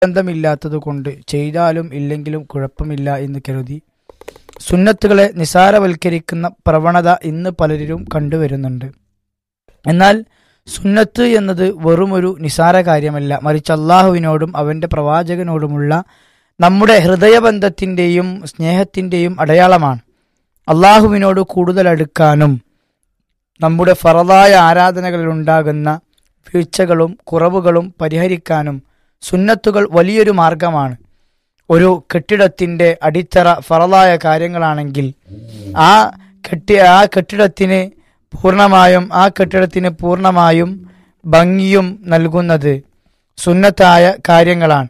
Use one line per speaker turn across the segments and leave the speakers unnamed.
ബന്ധമില്ലാത്തത് കൊണ്ട് ചെയ്താലും ഇല്ലെങ്കിലും കുഴപ്പമില്ല എന്ന് കരുതി സുന്നത്തുകളെ നിസാരവൽക്കരിക്കുന്ന പ്രവണത ഇന്ന് പലരിലും കണ്ടുവരുന്നുണ്ട് എന്നാൽ സുന്നത്ത് എന്നത് വെറുമൊരു നിസാര കാര്യമല്ല മറിച്ച് അള്ളാഹുവിനോടും അവന്റെ പ്രവാചകനോടുമുള്ള നമ്മുടെ ഹൃദയബന്ധത്തിന്റെയും സ്നേഹത്തിന്റെയും അടയാളമാണ് അള്ളാഹുവിനോട് കൂടുതൽ അടുക്കാനും നമ്മുടെ ഫറതായ ആരാധനകളിൽ ഉണ്ടാകുന്ന വീഴ്ചകളും കുറവുകളും പരിഹരിക്കാനും സുന്നത്തുകൾ വലിയൊരു മാർഗമാണ് ഒരു കെട്ടിടത്തിന്റെ അടിത്തറ ഫറതായ കാര്യങ്ങളാണെങ്കിൽ ആ കെട്ടി ആ കെട്ടിടത്തിന് പൂർണ്ണമായും ആ കെട്ടിടത്തിന് പൂർണ്ണമായും ഭംഗിയും നൽകുന്നത് സുന്നത്തായ കാര്യങ്ങളാണ്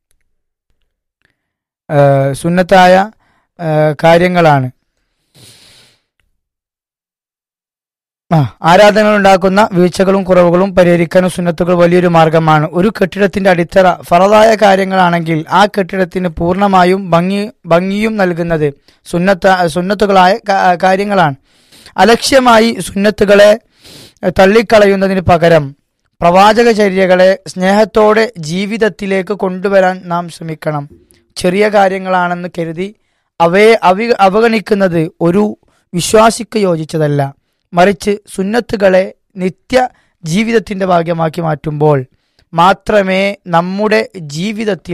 ഏഹ് സുന്നത്തായ ഏഹ് കാര്യങ്ങളാണ് ആ ആരാധനകൾ ഉണ്ടാക്കുന്ന വീഴ്ചകളും കുറവുകളും പരിഹരിക്കാനും സുന്നത്തുകൾ വലിയൊരു മാർഗമാണ് ഒരു കെട്ടിടത്തിന്റെ അടിത്തറ ഫറതായ കാര്യങ്ങളാണെങ്കിൽ ആ കെട്ടിടത്തിന് പൂർണ്ണമായും ഭംഗി ഭംഗിയും നൽകുന്നത് സുന്നത്ത സുന്നത്തുകളായ കാ- കാര്യങ്ങളാണ് അലക്ഷ്യമായി സുന്നത്തുകളെ തള്ളിക്കളയുന്നതിന് പകരം പ്രവാചകചര്യകളെ സ്നേഹത്തോടെ ജീവിതത്തിലേക്ക് കൊണ്ടുവരാൻ നാം ശ്രമിക്കണം ചെറിയ കാര്യങ്ങളാണെന്ന് കരുതി അവയെ അവി അവഗണിക്കുന്നത് ഒരു വിശ്വാസിക്ക് യോജിച്ചതല്ല മറിച്ച് സുന്നത്തുകളെ നിത്യ ജീവിതത്തിന്റെ ഭാഗ്യമാക്കി മാറ്റുമ്പോൾ മാത്രമേ നമ്മുടെ ജീവിതത്തിൽ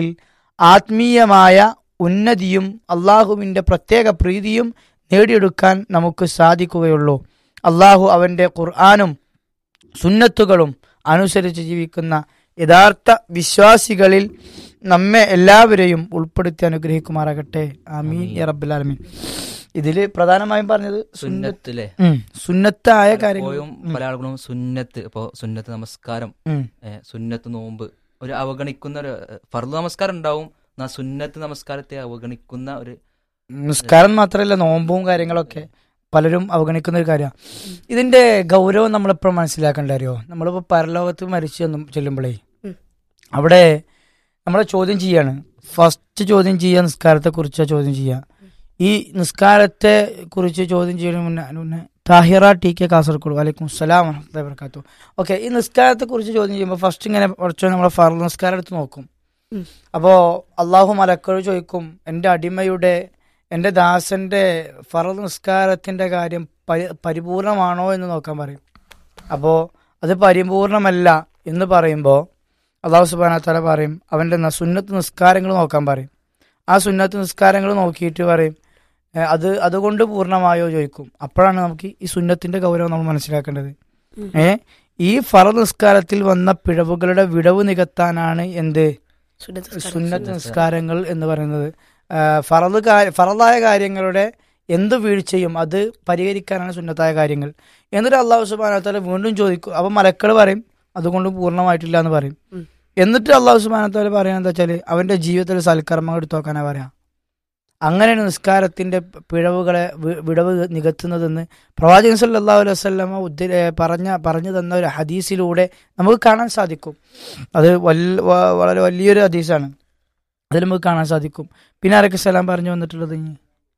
ആത്മീയമായ ഉന്നതിയും അള്ളാഹുവിൻ്റെ പ്രത്യേക പ്രീതിയും നേടിയെടുക്കാൻ നമുക്ക് സാധിക്കുകയുള്ളൂ അള്ളാഹു അവൻ്റെ ഖുർആാനും സുന്നത്തുകളും അനുസരിച്ച് ജീവിക്കുന്ന യഥാർത്ഥ വിശ്വാസികളിൽ നമ്മെ എല്ലാവരെയും ഉൾപ്പെടുത്തി അനുഗ്രഹിക്കുമാറാകട്ടെ ആമീൻ യാ റബ്ബൽ ആലമീൻ ഇതില് പ്രധാനമായും പറഞ്ഞത് സുന്നത്ത്
സുന്നത്തിലെ
ഉം, സുന്നത്തായ കാര്യങ്ങൾ
എപ്പോഴും പല ആളുകളും സുന്നത്ത് ഇപ്പോ സുന്നത്ത് നമസ്കാരം
ഉം,
ഏ, സുന്നത്ത് നോമ്പ് ഒരു അവഗണിക്കുന്ന ഒരു ഫർദ് നമസ്കാരം ഉണ്ടാവും എന്നാ സുന്നത്ത് നമസ്കാരത്തെ അവഗണിക്കുന്ന ഒരു
നിസ്കാരം മാത്രമല്ല നോമ്പും കാര്യങ്ങളൊക്കെ പലരും അവഗണിക്കുന്ന ഒരു കാര്യമാണ് ഇതിന്റെ ഗൗരവം നമ്മളെപ്പോഴും മനസ്സിലാക്കേണ്ട അറിയോ നമ്മളിപ്പോ പരലോകത്ത് മരിച്ചു എന്ന് ചെല്ലുമ്പോഴേ
ഉം.
അവിടെ നമ്മളെ ചോദ്യം ചെയ്യാണ് ഫസ്റ്റ് ചോദ്യം ചെയ്യുക നിസ്കാരത്തെ കുറിച്ച് ചോദ്യം ചെയ്യുക ഈ നിസ്കാരത്തെ കുറിച്ച് ചോദ്യം ചെയ്യുന്നതിന് മുന്നേ അതിന് മുന്നേ താഹിറ ടി കെ കാസർഗോഡ് വലൈക്കും സലാം വറഹ്മത്തുള്ളാഹി വബറകാതുഹു ഓക്കെ ഈ നിസ്കാരത്തെ കുറിച്ച് ചോദ്യം ചെയ്യുമ്പോൾ ഫസ്റ്റ് ഇങ്ങനെ കുറച്ച് നമ്മളെ ഫർദ് നിസ്കാരം എടുത്ത് നോക്കും
ഉം.
അപ്പോ അള്ളാഹു മലക്കൾ ചോദിക്കും എൻ്റെ അടിമയുടെ എൻ്റെ ദാസന്റെ ഫറദ് നിസ്കാരത്തിന്റെ കാര്യം പരി- പരിപൂർണമാണോ എന്ന് നോക്കാൻ പറയും അപ്പോൾ അത് പരിപൂർണമല്ല എന്ന് പറയുമ്പോൾ അള്ളാഹു സുബാന തല പറയും അവൻ്റെ ന- സുന്നത്ത് നിസ്കാരങ്ങൾ നോക്കാൻ പറയും ആ സുന്നത്ത് നിസ്കാരങ്ങൾ നോക്കിയിട്ട് പറയും "ഏ, അത് അതുകൊണ്ട് പൂർണ്ണമായോ ചോദിക്കും അപ്പോഴാണ് നമുക്ക് ഈ സുന്നത്തിന്റെ ഗൗരവം നമ്മൾ മനസ്സിലാക്കേണ്ടത്
ഉം.
ഏ ഈ ഫറ നിസ്കാരത്തിൽ വന്ന പിഴവുകളുടെ വിടവ് നികത്താനാണ് എന്ത്
സുന്നത്ത് നിസ്കാരം.
സുന്നത്ത് നിസ്കാരങ്ങൾ എന്ന് പറയുന്നത് ആ, ഫറദ് കാ- ഫറദായ കാര്യങ്ങളുടെ എന്ത് വീഴ്ചയും അത് പരിഹരിക്കാനാണ് സുന്നത്തായ കാര്യങ്ങൾ എന്നിട്ട് അള്ളാഹു സുബാനത്താല വീണ്ടും ചോദിക്കും അപ്പൊ മലക്കൾ പറയും അതുകൊണ്ട് പൂർണ്ണമായിട്ടില്ല എന്ന് പറയും
ഉം.
എന്നിട്ട് അള്ളാഹു സുബാനത്താല പറയാൻ എന്താ വെച്ചാല് അവന്റെ ജീവിതത്തിൽ സൽക്കർമ്മങ്ങൾ എടുത്തു നോക്കാനാ പറയാം അങ്ങനെയാണ് നിസ്കാരത്തിന്റെ പിഴവുകളെ വി- വിടവ് നികത്തുന്നതെന്ന് പ്രവാചകൻ സല്ലല്ലാഹു അലൈഹി വസല്ലമ ഉദ്ധ ഏ, പറഞ്ഞ പറഞ്ഞു തന്ന ഒരു ഹദീസിലൂടെ നമുക്ക് കാണാൻ സാധിക്കും അത് വൽ- വ- വളരെ വലിയൊരു ഹദീസാണ് അതിൽ നമുക്ക് കാണാൻ സാധിക്കും പിന്നെ ആരൊക്കെ സലാം പറഞ്ഞു വന്നിട്ടുള്ളത് ഇനി?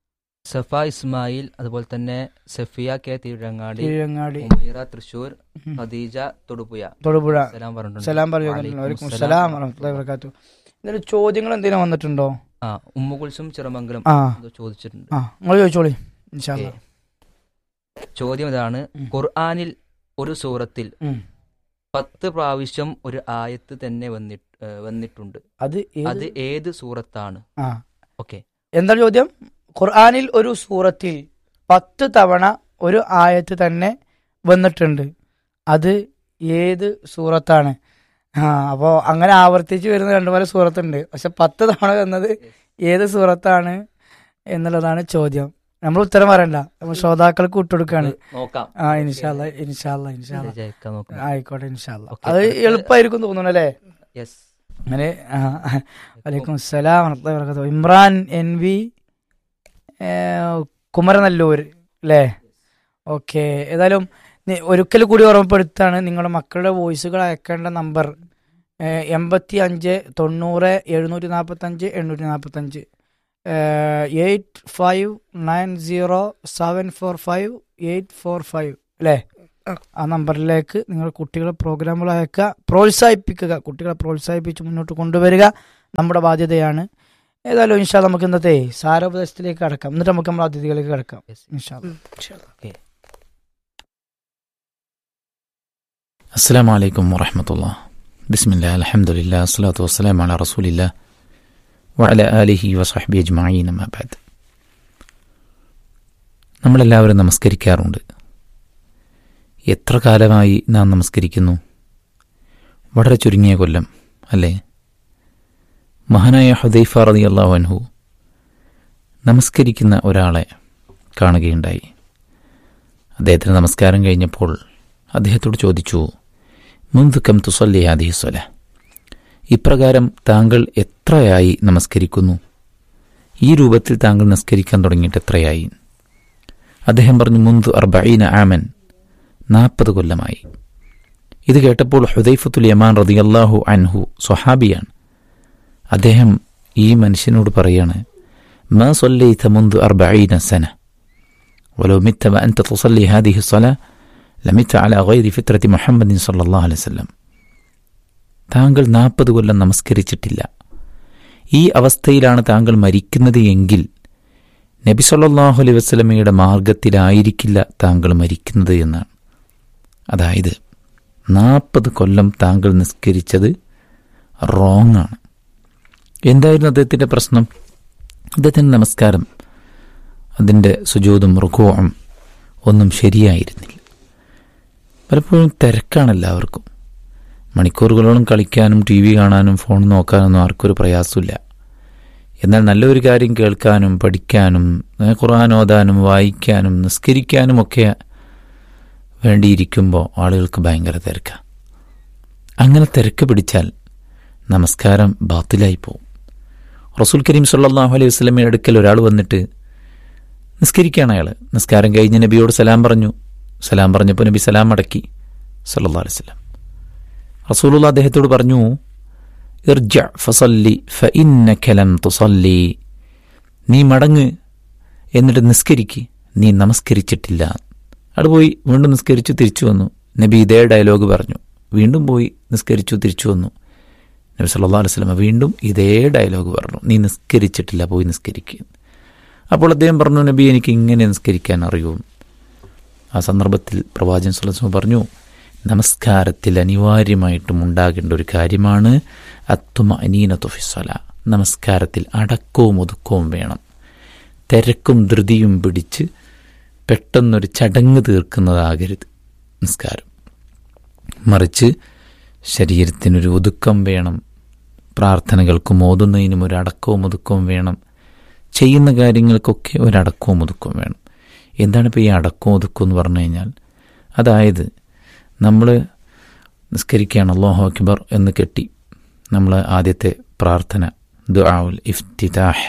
സഫ ഇസ്മായിൽ അതുപോലെ തന്നെ സഫിയ കെ തിരുരങ്ങാടി
കീഴങ്ങാടി
ഉമൈറ തൃശൂർ
ഉം.
ഖദീജ തൊടുപുഴ
തൊടുപുഴ
സലാം പറഞ്ഞിട്ടുണ്ട്
സലാം പറഞ്ഞു
വലൈക്കും
വന്നിട്ടുണ്ട്
സലാം
സലാം വറഹ്മത്തുള്ളാഹി വബറകാതുഹു ഇതിൽ ചോദ്യങ്ങൾ എന്തെങ്കിലും വന്നിട്ടുണ്ടോ
ആ ഉമ്മുകുൽസും ചിറമംഗലം
ആ
എന്തോ ചോദിച്ചിട്ടുണ്ട്
ആ നിങ്ങൾ ചോദിച്ചോളി ഇൻഷാ അല്ലാ.
ഓക്കേ. ചോദ്യം ഇതാണ്
ഉം.
ഖുർആനിൽ ഒരു സൂറത്തിൽ
ഉം.
പത്ത് പ്രാവശ്യം ഒരു ആയത്ത് തന്നെ വന്നിട്ട് ഏ, വന്നിട്ടുണ്ട്
അത് ഏത്
അത് ഏത് സൂറത്താണ്
ആ
ഓക്കെ
എന്താ ചോദ്യം ഖുർആനിൽ ഒരു സൂറത്തിൽ പത്ത് തവണ ഒരു ആയത്ത് തന്നെ വന്നിട്ടുണ്ട് അത് ഏത് സൂറത്താണ് ആ അപ്പോൾ അങ്ങനെ ആവർത്തിച്ച് വരുന്ന രണ്ടു മൂന്ന് സൂറത്തുണ്ട് പക്ഷെ പത്ത് തവണ വന്നത് ഏത് സൂറത്താണ് എന്നുള്ളതാണ് ചോദ്യം നമ്മൾ ഉത്തരം പറയണ്ട നമ്മൾ ശ്രോതാക്കൾക്ക് വിട്ടുകൊടുക്കാണ്
നോക്കാം
ആ ഇൻഷാല്ല ഇൻഷാല്ല ഇൻഷാല്ല
ജയിക്കാൻ നോക്കാം
ആയിക്കോട്ടെ ഇൻഷാല്ല
ഓക്കേ.
അത് എളുപ്പമായിരിക്കും തോന്നുന്നു അല്ലേ
യെസ്
അങ്ങനെ ആ, വലൈക്കും സലാം വറഹ്മത്തുള്ളാഹി വബറകാതുഹു ഇമ്രാൻ എൻ വി ഏ, കുമരനല്ലൂർ അല്ലേ ഓക്കെ ഏതായാലും നി- ഒരിക്കൽ കൂടി ഓർമ്മപ്പെടുത്താണ് നിങ്ങളുടെ മക്കളുടെ വോയിസുകൾ അയക്കേണ്ട നമ്പർ എൺപത്തി അഞ്ച് തൊണ്ണൂറ് എഴുന്നൂറ്റി നാൽപ്പത്തഞ്ച് എണ്ണൂറ്റി നാൽപ്പത്തഞ്ച് eight five nine zero seven four five eight four five അല്ലേ
ആ.
ആ നമ്പറിലേക്ക് നിങ്ങൾ കുട്ടികളെ പ്രോഗ്രാമുകൾ അയക്കുക പ്രോത്സാഹിപ്പിക്കുക കുട്ടികളെ പ്രോത്സാഹിപ്പിച്ച് മുന്നോട്ട് കൊണ്ടുവരിക നമ്മുടെ ബാധ്യതയാണ് ഏതായാലും ഇൻഷാ നമുക്ക് ഇന്നത്തെ സാരോപദേശത്തിലേക്ക് കടക്കാം എന്നിട്ട് നമുക്ക് നമ്മുടെ അതിഥികളിലേക്ക് കടക്കാം ഇൻഷാ അല്ലാ.
السلام عليكم ورحمة الله بسم الله الحمد لله الصلاة والسلام على رسول الله وعلى آله وصحبه أجمعين ما بعد നമ്മളെല്ലാവരും നമസ്കരിക്കാറുണ്ട് എത്ര കാലമായി നാം നമസ്കരിക്കുന്നു വളരെ ചുരുങ്ങിയ കൊല്ലം അല്ലേ മഹാനായ ഹുദൈഫ റതി അള്ളാഹു അൻഹു നമസ്കരിക്കുന്ന ഒരാളെ കാണുകയുണ്ടായി അദ്ദേഹത്തിന് നമസ്കാരം കഴിഞ്ഞപ്പോൾ അദ്ദേഹത്തോട് ചോദിച്ചു മുന്തുക്കം തുസല്ലി ഹാദിഹി സ്വല ഇപ്രകാരം താങ്കൾ എത്രയായി നമസ്കരിക്കുന്നു ഈ രൂപത്തിൽ താങ്കൾ നമസ്കരിക്കാൻ തുടങ്ങിയിട്ട് എത്രയായി അദ്ദേഹം പറഞ്ഞു മുന്തു അർബീന ആമൻ നാൽപ്പത് കൊല്ലമായി ഇത് കേട്ടപ്പോൾ ഹുദൈഫത്തുൽ യമാൻ റതിയല്ലാഹു അൻഹു സ്വഹാബിയാണ് അദ്ദേഹം ഈ മനുഷ്യനോട് പറയാണ് മാ സൊല്ലൈത മുന്തു അർബീന സന ولو مت وأنت تصلي هذه الصلاة ലമിത്ത അല ഗൈരി ഫിത്രത്തി മുഹമ്മദിൻ സല്ലാ അലൈവല്ലം താങ്കൾ നാൽപ്പത് കൊല്ലം നമസ്കരിച്ചിട്ടില്ല ഈ അവസ്ഥയിലാണ് താങ്കൾ മരിക്കുന്നത് എങ്കിൽ നബി സല്ലാഹു അലൈഹി വസ്ലമയുടെ മാർഗത്തിലായിരിക്കില്ല താങ്കൾ മരിക്കുന്നത് എന്നാണ് അതായത് നാൽപ്പത് കൊല്ലം താങ്കൾ നിസ്കരിച്ചത് റോങ് ആണ് എന്തായിരുന്നു അദ്ദേഹത്തിൻ്റെ പ്രശ്നം അദ്ദേഹത്തിൻ്റെ നമസ്കാരം അതിൻ്റെ സുജൂതും റുഖുവും ഒന്നും ശരിയായിരുന്നില്ല പലപ്പോഴും തിരക്കാണ് എല്ലാവർക്കും മണിക്കൂറുകളോളം കളിക്കാനും ടി വി കാണാനും ഫോൺ നോക്കാനൊന്നും ആർക്കൊരു പ്രയാസമില്ല എന്നാൽ നല്ലൊരു കാര്യം കേൾക്കാനും പഠിക്കാനും ഏ, ഖുർആൻ ഓതാനും വായിക്കാനും നിസ്കരിക്കാനും ഒക്കെ വേണ്ടിയിരിക്കുമ്പോൾ ആളുകൾക്ക് ഭയങ്കര തിരക്കാണ് അങ്ങനെ തിരക്ക് പിടിച്ചാൽ നമസ്കാരം ബാത്തിലായി പോവും റസൂൽ കരീം സല്ലാഹു അലൈഹി വസ്ലമയുടെ അടുക്കൽ ഒരാൾ വന്നിട്ട് നിസ്കരിക്കുകയാണ് അയാൾ നിസ്കാരം കഴിഞ്ഞ് നബിയോട് സലാം പറഞ്ഞു സലാം പറഞ്ഞപ്പോൾ നബി സലാം മടക്കി സല്ലാ അലൈഹി സ്വലം റസൂലുള്ള അദ്ദേഹത്തോട് പറഞ്ഞു ഇർജ ഫസല്ലി ഫഇന്നക ലം തുസല്ലി നീ മടങ്ങ് എന്നിട്ട് നിസ്കരിക്ക് നീ നമസ്കരിച്ചിട്ടില്ല അവിടെ പോയി വീണ്ടും നിസ്കരിച്ചു തിരിച്ചു വന്നു നബി ഇതേ ഡയലോഗ് പറഞ്ഞു വീണ്ടും പോയി നിസ്കരിച്ചു തിരിച്ചു വന്നു നബി സല്ലാ അലൈഹി സ്വലമ വീണ്ടും ഇതേ ഡയലോഗ് പറഞ്ഞു നീ നിസ്കരിച്ചിട്ടില്ല പോയി നിസ്കരിക്കുക അപ്പോൾ അദ്ദേഹം പറഞ്ഞു നബി എനിക്ക് ഇങ്ങനെ നിസ്കരിക്കാൻ അറിയൂ ആ സന്ദർഭത്തിൽ പ്രവാചകൻ സുലസ്മ പറഞ്ഞു നമസ്കാരത്തിൽ അനിവാര്യമായിട്ടും ഉണ്ടാകേണ്ട ഒരു കാര്യമാണ് അത്തുമ അനീന തുഫിസ്വല നമസ്കാരത്തിൽ അടക്കവും ഒതുക്കവും വേണം തിരക്കും ധൃതിയും പിടിച്ച് പെട്ടെന്നൊരു ചടങ്ങ് തീർക്കുന്നതാകരുത് നിസ്കാരം മറിച്ച് ശരീരത്തിനൊരു ഒതുക്കം വേണം പ്രാർത്ഥനകൾക്കും ഓതുന്നതിനും ഒരു അടക്കവും ഒതുക്കവും വേണം ചെയ്യുന്ന കാര്യങ്ങൾക്കൊക്കെ ഒരടക്കവും ഒതുക്കവും വേണം എന്താണ് ഇപ്പോൾ ഈ അടക്കവും ഒതുക്കം എന്ന് പറഞ്ഞു കഴിഞ്ഞാൽ അതായത് നമ്മൾ നിസ്കരിക്കുകയാണ് അള്ളാഹു അക്ബർ എന്ന് കെട്ടി നമ്മൾ ആദ്യത്തെ പ്രാർത്ഥന ദുആഉൽ ഇഫ്തിതാഹ്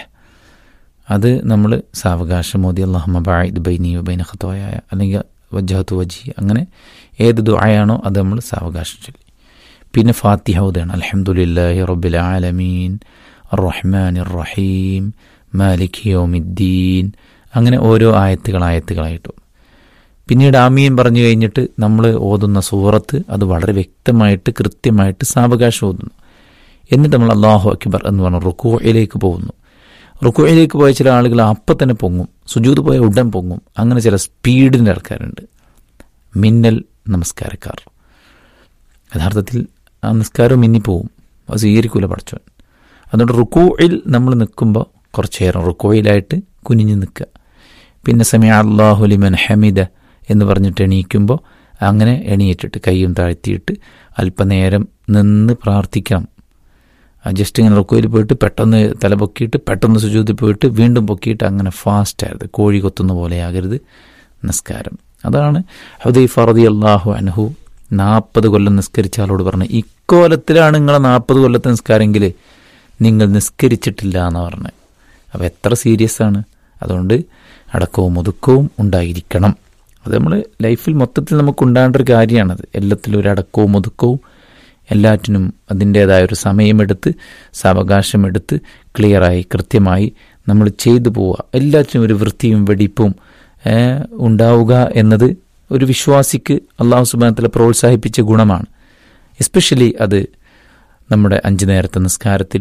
അത് നമ്മൾ സാവകാശം മോദി അള്ളാഹു ബായിദ് ബൈനി ബൈന ഖത്തോയായ അല്ലെങ്കിൽ വജ്ജഹത്തു വജി അങ്ങനെ ഏത് ദുആയാണോ അത് നമ്മൾ സാവകാശം ചൊല്ലി പിന്നെ ഫാത്തിഹ ഓതുകയാണ് അലഹമുല്ലാഹി റബ്ബിൽ ആലമീൻ റഹ്മാൻ റഹീം മാലിക് യോമിദ്ദീൻ അങ്ങനെ ഓരോ ആയത്തുകൾ ആയത്തുകളായിട്ടും പിന്നീട് ആമീൻ പറഞ്ഞു കഴിഞ്ഞിട്ട് നമ്മൾ ഓതുന്ന സൂറത്ത് അത് വളരെ വ്യക്തമായിട്ട് കൃത്യമായിട്ട് സാവകാശം ഓതുന്നു എന്നിട്ട് നമ്മൾ അള്ളാഹു അക്ബർ എന്ന് പറഞ്ഞു റുക്കുയിലേക്ക് പോകുന്നു റുക്കുയിലേക്ക് പോയ ചില ആളുകൾ അപ്പം തന്നെ പൊങ്ങും സുജൂത് പോയ ഉടൻ പൊങ്ങും അങ്ങനെ ചില സ്പീഡിൻ്റെ ആൾക്കാരുണ്ട് മിന്നൽ നമസ്കാരക്കാർ യഥാർത്ഥത്തിൽ ആ നിസ്കാരം മിന്നിപ്പോവും അത് സ്വീകരിക്കൂല പഠിച്ചവൻ അതുകൊണ്ട് റുക്കുയിൽ നമ്മൾ നിൽക്കുമ്പോൾ കുറച്ച് നേരം റുക്കോയിലായിട്ട് കുനിഞ്ഞ് നിൽക്കുക പിന്നെ സമയ അള്ളാഹുലിമൻ ഹമിദ എന്ന് പറഞ്ഞിട്ട് എണീക്കുമ്പോൾ അങ്ങനെ എണീറ്റിട്ട് കൈയും താഴ്ത്തിയിട്ട് അല്പനേരം നിന്ന് പ്രാർത്ഥിക്കണം ജസ്റ്റ് ഇങ്ങനെ റുക്കോയിൽ പോയിട്ട് പെട്ടെന്ന് തല പൊക്കിയിട്ട് പെട്ടെന്ന് സുജൂതി പോയിട്ട് വീണ്ടും പൊക്കിയിട്ട് അങ്ങനെ ഫാസ്റ്റ് ആയത് കോഴി കൊത്തുന്ന പോലെ ആകരുത് നിസ്കാരം അതാണ് ഹുദൈഫ റതി അള്ളാഹു അനഹു നാൽപ്പത് കൊല്ലം നിസ്കരിച്ച ആളോട് പറഞ്ഞു ഇക്കോലത്തിലാണ് നിങ്ങളെ നാൽപ്പത് കൊല്ലത്തെ നിസ്കാരമെങ്കിൽ നിങ്ങൾ നിസ്കരിച്ചിട്ടില്ല എന്ന് പറഞ്ഞത് അപ്പോൾ എത്ര സീരിയസ് ആണ് അതുകൊണ്ട് അടക്കവും ഒതുക്കവും ഉണ്ടായിരിക്കണം അത് നമ്മൾ ലൈഫിൽ മൊത്തത്തിൽ നമുക്ക് ഉണ്ടാകേണ്ട ഒരു കാര്യമാണത് എല്ലാത്തിലും ഒരു അടക്കവും ഒതുക്കവും എല്ലാറ്റിനും അതിൻ്റേതായ ഒരു സമയമെടുത്ത് സാവകാശമെടുത്ത് ക്ലിയറായി കൃത്യമായി നമ്മൾ ചെയ്തു പോവുക എല്ലാറ്റിനും ഒരു വൃത്തിയും വെടിപ്പും ഉണ്ടാവുക എന്നത് ഒരു വിശ്വാസിക്ക് അള്ളാഹു സുബാനത്തിൽ പ്രോത്സാഹിപ്പിച്ച ഗുണമാണ് എസ്പെഷ്യലി അത് നമ്മുടെ അഞ്ചു നേരത്തെ നിസ്കാരത്തിലും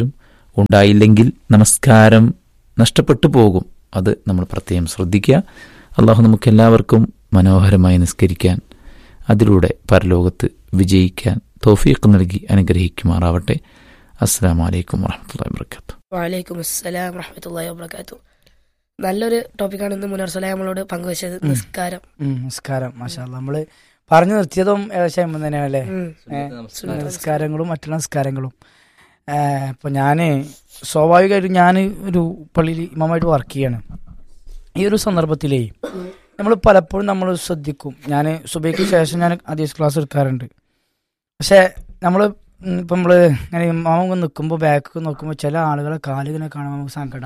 ഉണ്ടായില്ലെങ്കിൽ നമസ്കാരം നഷ്ടപ്പെട്ടു പോകും അത് നമ്മൾ പ്രത്യേകം ശ്രദ്ധിക്കുക അള്ളാഹു നമുക്ക് എല്ലാവർക്കും മനോഹരമായി നിസ്കരിക്കാൻ അതിലൂടെ പരലോകത്ത് വിജയിക്കാൻ തോഫീഖ് നൽകി അനുഗ്രഹിക്കുമാറാവട്ടെ അസ്സാം വലൈക്കും വാഹമത്തല്ലാ വാബർക്കാത്തു
വലൈക്കും അസ്സലാം വറഹമത്തല്ലാഹി വബർക്കാത്തു നല്ലൊരു ടോപ്പിക്കാണ് ഇന്ന് മുനർ സലാം നമ്മളോട് പങ്കുവച്ചത് നിസ്കാരം
ഉം, നമസ്കാരം മാഷാ നമ്മള് പറഞ്ഞു നിർത്തിയതും ഏകദേശം അയ്മ തന്നെയാണ് അല്ലേ
ഉം.
സുന്നത്ത് നമസ്കാരം.
നമസ്കാരങ്ങളും മറ്റുള്ള നമസ്കാരങ്ങളും ഇപ്പൊ ഞാന് സ്വാഭാവികമായിട്ടും ഞാൻ ഒരു പള്ളിയിൽ ഇമാമായിട്ട് വർക്ക് ചെയ്യാണ് ഈ ഒരു സന്ദർഭത്തിലേ നമ്മൾ പലപ്പോഴും നമ്മൾ ശ്രദ്ധിക്കും ഞാൻ സുബൈക്ക് ശേഷം ഞാൻ അതീസ് ക്ലാസ് എടുക്കാറുണ്ട് പക്ഷെ നമ്മൾ ഇപ്പം നമ്മൾ ഇങ്ങനെ ഇമാമ നിൽക്കുമ്പോൾ ബാക്ക് നോക്കുമ്പോൾ ചില ആളുകളെ കാലുകളെ കാണുമ്പോൾ നമുക്ക് സങ്കട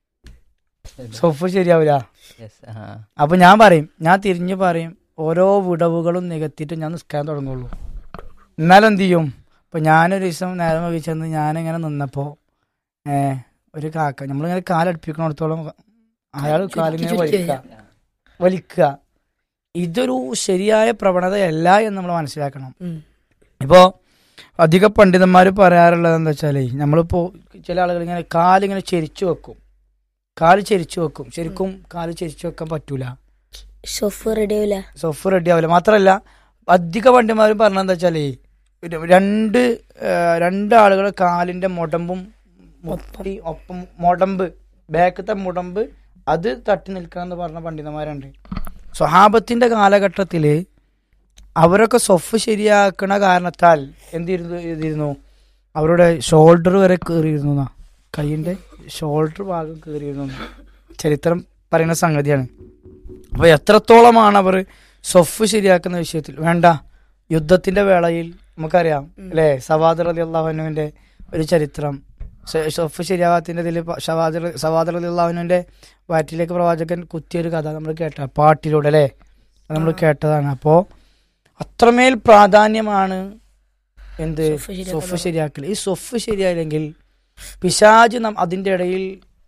സോഫ് ശരിയാവില്ല
Yes, ആ.
അപ്പൊ ഞാൻ പറയും ഞാൻ തിരിഞ്ഞു പറയും ഓരോ വിടവുകളും നികത്തിയിട്ട് ഞാൻ നിൽക്കാൻ തുടങ്ങുള്ളൂ എന്നാലും എന്ത് ചെയ്യും ഇപ്പൊ ഞാനൊരു ദിവസം നേരം വഹിച്ചെന്ന് ഞാനിങ്ങനെ നിന്നപ്പോ ഏ ഒരു കാക്ക നമ്മളിങ്ങനെ കാലടുപ്പിക്കണത്തോളം അയാൾ കാലിങ്ങനെ
ചുരുക്കി
വലിക്കുക വലിക്കുക ഇതൊരു ശരിയായ പ്രവണതയല്ല എന്ന് നമ്മൾ മനസ്സിലാക്കണം
ഉം.
ഇപ്പോ അധിക പണ്ഡിതന്മാർ പറയാറുള്ളത് എന്താ വെച്ചാലേ നമ്മളിപ്പോ ചില ആളുകൾ ഇങ്ങനെ കാലിങ്ങനെ ചെരിച്ചു വെക്കും കാല് ചെരിച്ചു വെക്കും ശരിക്കും കാല് ചെരിച്ചു വെക്കാൻ പറ്റൂല
ഷൊഫ് റെഡി ആവില്ല
സോഫ് റെഡി ആവില്ല മാത്രല്ല അധിക പണ്ഡിതന്മാരും പറഞ്ഞെന്താ വെച്ചാലേ ഒരു രണ്ട് ആ, രണ്ട് ആളുകളെ കാലിന്റെ മുടമ്പും മുട്ടി ഒപ്പം മുടമ്പ് ബാക്കത്തെ മുടമ്പ് അത് തട്ടി നിൽക്കണം എന്ന് പറഞ്ഞ പണ്ഡിതന്മാരുണ്ട് സ്വഹാബത്തിന്റെ കാലഘട്ടത്തില് അവരൊക്കെ സൊഫ് ശരിയാക്കണ കാരണത്താൽ എന്തിരുന്നു ചെയ്തിരുന്നു അവരുടെ ഷോൾഡർ വരെ കയറിയിരുന്നു എന്നാ. കൈയിന്റെ ഷോൾഡർ ഭാഗം കയറിയിരുന്നു എന്ന്. ചരിത്രം പറയുന്ന സംഗതിയാണ് അപ്പൊ എത്രത്തോളമാണ് അവർ സൊഫ് ശരിയാക്കുന്ന വിഷയത്തിൽ വേണ്ട യുദ്ധത്തിന്റെ വേളയിൽ നമുക്കറിയാം അല്ലെ സവാദർ അലി അള്ളാഹുനുവിന്റെ ഒരു ചരിത്രം സ- സൊഫ് ശരിയാവാത്തിന്റെ ഇതിൽ സവാദർ സവാദർ അലി അള്ളാഹുനുവിന്റെ വയറ്റിലേക്ക് പ്രവാചകൻ കുത്തിയൊരു കഥ നമ്മൾ കേട്ട പാട്ടിലൂടെ അല്ലെ നമ്മൾ കേട്ടതാണ് അപ്പോ അത്രമേൽ പ്രാധാന്യമാണ് എന്ത്
സൊഫ് ശരിയാക്കൽ.
സൊഫ് ശരിയാക്കൽ ഈ സൊഫ് ശരിയായില്ലെങ്കിൽ പിശാജ് നം അതിന്റെ ഇടയിൽ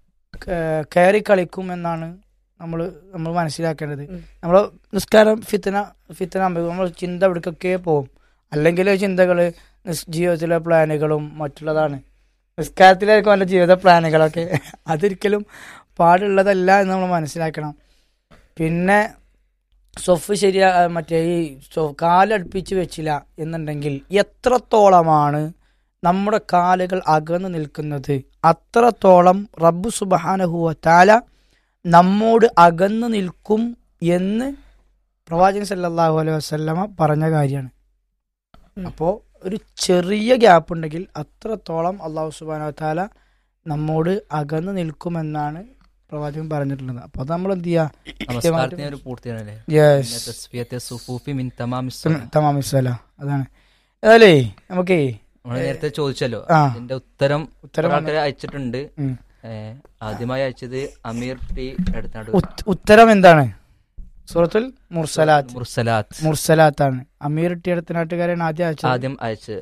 ക- കയറി കളിക്കും എന്നാണ് നമ്മൾ നമ്മൾ മനസ്സിലാക്കേണ്ടത്
ഉം.
നമ്മൾ നിസ്കാരം ഫിത്തന ഫിത്തന നമ്മൾ ചിന്ത എവിടേക്കൊക്കെ പോകും അല്ലെങ്കിൽ ചിന്തകൾ ജീവിതത്തിലെ പ്ലാനുകളും മറ്റുള്ളതാണ് നിസ്കാരത്തിലായിരിക്കും എൻ്റെ ജീവിത പ്ലാനുകളൊക്കെ അതൊരിക്കലും പാടുള്ളതല്ല എന്ന് നമ്മൾ മനസ്സിലാക്കണം പിന്നെ സൊഫ് ശരിയാ മറ്റേ ഈ സൊ- കാലടുപ്പിച്ച് വെച്ചില്ല എന്നുണ്ടെങ്കിൽ എത്രത്തോളമാണ് നമ്മുടെ കാലുകൾ അകന്നു നിൽക്കുന്നത് അത്രത്തോളം റബ്ബു സുബഹാനഹുവ താല നമ്മോട് അകന്നു നിൽക്കും എന്ന് പ്രവാചകൻ സല്ലല്ലാഹു അലൈഹി വസല്ലമ പറഞ്ഞ കാര്യമാണ്
ഉം.
അപ്പോൾ ഒരു ചെറിയ ഗ്യാപ്പ് ഉണ്ടെങ്കിൽ അത്രത്തോളം അള്ളാഹു സുബാന താല നമ്മോട് അകന്നു നിൽക്കുമെന്നാണ് പ്രവാചകൻ പറഞ്ഞിട്ടുള്ളത് അപ്പോൾ അത് നമ്മൾ എന്ത് ചെയ്യുക
നമസ്കാരത്തിന് ഒരു പൂർത്തിയാണല്ലേ
യെസ്
തസ്ഫിയത്തെ സുഫൂഫി മിൻ തമാമി സ്വലാ.
തമാമിസ്വല അതാണ് ഏതായാലേ നമുക്കേ
നമ്മള് നേരത്തെ ചോദിച്ചല്ലോ
ആ.
അതിന്റെ ഉത്തരം
ഉത്തരം
ആൾക്കാരെ അയച്ചിട്ടുണ്ട്
ഉം.
ഏ, ആദ്യമായി അയച്ചത് അമീർ ടി എടുത്താണ്ട്
ഉത്- ഉത്തരം എന്താണ് സൂറത്തുൽ മുർസലാത്ത്
മുർസലാത്ത്
മുർസലാത്താണ് അമീർ ടിയടത്ത് നാട്ടുകാരാണ് ആദ്യം അയച്ചത്
ആദ്യം അയച്ചത്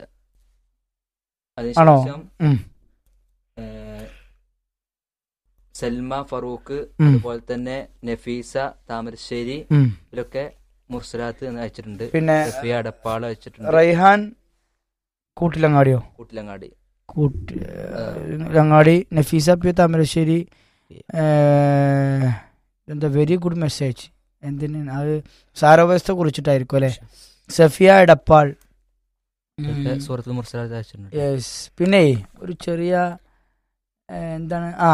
ആണോ?
അതിനുശേഷം
ഉം.
ഏ, സൽമ ഫറൂഖ്
ഉം.
അതുപോലെ തന്നെ നഫീസ താമരശ്ശേരി
ഉം.
ഇവരൊക്കെ മുർസലാത്ത് എന്ന് അയച്ചിട്ടുണ്ട്
പിന്നെ
സഫിയ അടപ്പാള അയച്ചിട്ടുണ്ട്
റൈഹാൻ കൂട്ടിലങ്ങാടിയോ
കൂട്ടിലങ്ങാടി
കൂട്ടിലങ്ങാടി നഫീസ പി താമരശ്ശേരി ഏഹ്, എന്താ വെരി ഗുഡ് മെസ്സേജ് എന്തിനാണ് അത് സാരോവ്യവസ്ഥ കുറിച്ചിട്ടായിരിക്കും അല്ലെ സഫിയ എടപ്പാൾ
ഇതൊക്കെ സൂറത്തുൽ മുർസലാത്ത് അയച്ചിട്ടുണ്ട്
യെസ് പിന്നെ ഒരു ചെറിയ ഏ, എന്താണ് ആ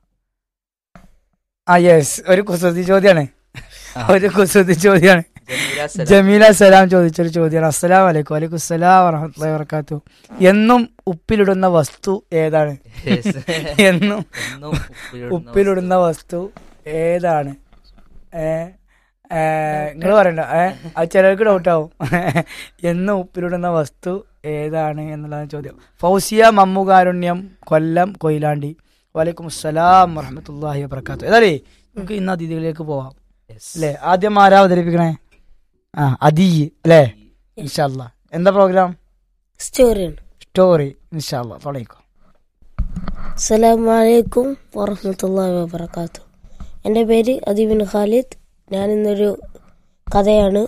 ആ യെസ് ഒരു കുസൃതി ചോദ്യമാണ്
ആ.
ഒരു കുസൃതി ചോദ്യമാണ്
ജമീല സലാം.
ജമീല സലാം ചോദിച്ചൊരു ചോദ്യമാണ് അസ്സലാം വലൈക്കും വലൈക്കും അസ്സലാം വറഹമത്തുള്ളാഹി വബറകാത്തു എന്നും ഉപ്പിലിടുന്ന വസ്തു ഏതാണ്
Yes.
എന്നും
എന്നും ഉപ്പിലിടുന്ന
ഉപ്പിലിടുന്ന വസ്തു ഏതാണ് ഏ നിങ്ങൾ പറയണ്ട ഏ അത് ചിലർക്ക് ഡൗട്ടാവും എന്നും ഉപ്പിലിടുന്ന വസ്തു ഏതാണ് എന്നുള്ളതാണ് ചോദ്യം ഫൗസിയ മമ്മുകാരുണ്യം കൊല്ലം കൊയിലാണ്ടി വലൈക്കും അസ്സലാം വറഹമത്തല്ലാഹി വബർക്കാത്തു ഏതായാലേ നമുക്ക് ഇന്ന് അതിഥികളിലേക്ക് പോവാം
Yes.
അല്ലേ ആദ്യം ആരാ അവതരിപ്പിക്കണേ ആ അദീ അല്ലേ ഇൻഷാല്ല എന്താ പ്രോഗ്രാം
സ്റ്റോറിയാണ്
സ്റ്റോറി ഇൻഷാല്ല തുടങ്ങിക്കോ
അസ്സലാമലൈക്കും വറഹമത്തല്ലാഹി വബർക്കാത്തു എൻ്റെ പേര് അദീബിൻ ഖാലിദ് ഞാൻ ഇന്നൊരു കഥയാണ്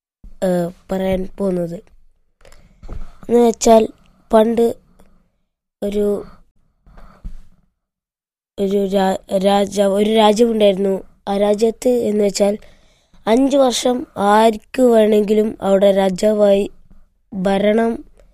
ഏഹ്, പറയാൻ പോകുന്നത് എന്ന് വെച്ചാൽ പണ്ട്
ഒരു ഒരു രാ- രാജാവ് ഒരു രാജ്യമുണ്ടായിരുന്നു ആ രാജ്യത്ത് എന്ന് വെച്ചാൽ അഞ്ച് വർഷം ആർക്ക് വേണമെങ്കിലും അവിടെ രാജാവായി ഭരണം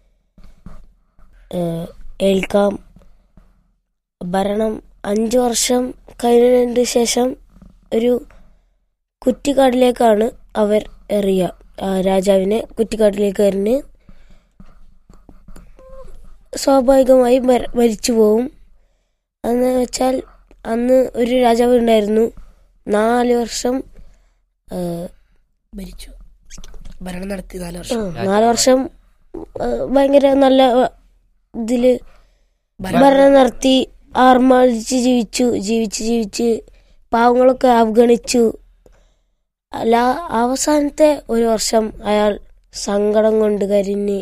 ഏഹ്, ഏൽക്കാം ഭരണം അഞ്ച് വർഷം കഴിഞ്ഞതിന് ശേഷം ഒരു കുറ്റിക്കാടിലേക്കാണ് അവർ എറിയുക ആ രാജാവിനെ കുറ്റിക്കാട്ടിലേക്ക് എറിഞ്ഞ് സ്വാഭാവികമായി മര- മരിച്ചു പോവും എന്ന് വെച്ചാൽ അന്ന് ഒരു രാജാവ് ഉണ്ടായിരുന്നു നാല് വർഷം ആ,
ഭരിച്ചു ഭരണം നടത്തി നാല്
ആ,
വർഷം
നാല് വർഷം ആ, ഭയങ്കര നല്ല ആ, ഇതില് ഭരണം നടത്തി ആർമാദിച്ച് ജീവിച്ചു ജീവിച്ച് ജീവിച്ച് പാവങ്ങളൊക്കെ അവഗണിച്ചു അല്ല അവസാനത്തെ ഒരു വർഷം അയാൾ സങ്കടം കൊണ്ട് കരിഞ്ഞ്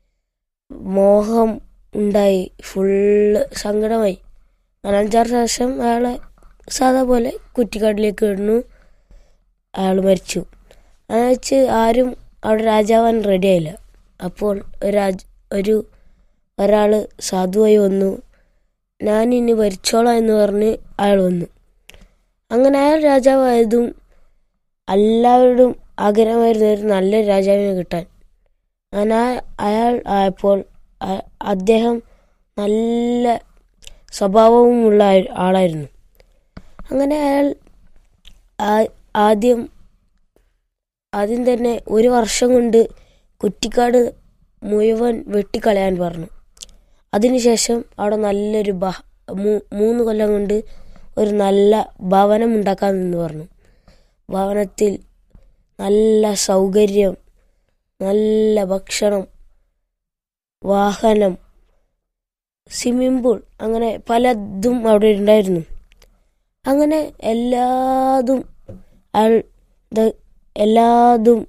മോഹം ഉണ്ടായി ഫുള്ള് സങ്കടമായി അങ്ങനെ അഞ്ചാറ് വർഷം അയാളെ സാധാ പോലെ കുറ്റിക്കാട്ടിലേക്ക് ഇടുന്നു അയാൾ മരിച്ചു അങ്ങനെ വെച്ച് ആരും അവിടെ രാജാവാൻ റെഡിയായില്ല അപ്പോൾ ഒരു രാജ് ഒരു ഒരാൾ സാധുവായി വന്നു ഞാൻ ഇനി ഭരിച്ചോളാം എന്ന് പറഞ്ഞ് അയാൾ വന്നു അങ്ങനെ അയാൾ രാജാവായതും എല്ലാവരോടും ആഗ്രഹമായിരുന്നു ഒരു നല്ലൊരു രാജാവിനെ കിട്ടാൻ അങ്ങനെ ആ- അയാൾ ആയപ്പോൾ അ- അദ്ദേഹം നല്ല സ്വഭാവവുമുള്ള ആൾ- ആളായിരുന്നു അങ്ങനെ അയാൾ ആ- ആദ്യം ആദ്യം തന്നെ ഒരു വർഷം കൊണ്ട് കുറ്റിക്കാട് മുഴുവൻ വെട്ടിക്കളയാൻ പറഞ്ഞു അതിനുശേഷം അവിടെ നല്ലൊരു ബഹ മൂ- മൂന്ന് കൊല്ലം കൊണ്ട് ഒരു നല്ല ഭവനം ഉണ്ടാക്കാമെന്ന് പറഞ്ഞു ഭവനത്തിൽ നല്ല സൗകര്യം നല്ല ഭക്ഷണം വാഹനം സ്വിമ്മിംഗ് പൂൾ അങ്ങനെ പലതും അവിടെ ഉണ്ടായിരുന്നു അങ്ങനെ എല്ലാതും അയാൾ ഇത് എല്ലാതും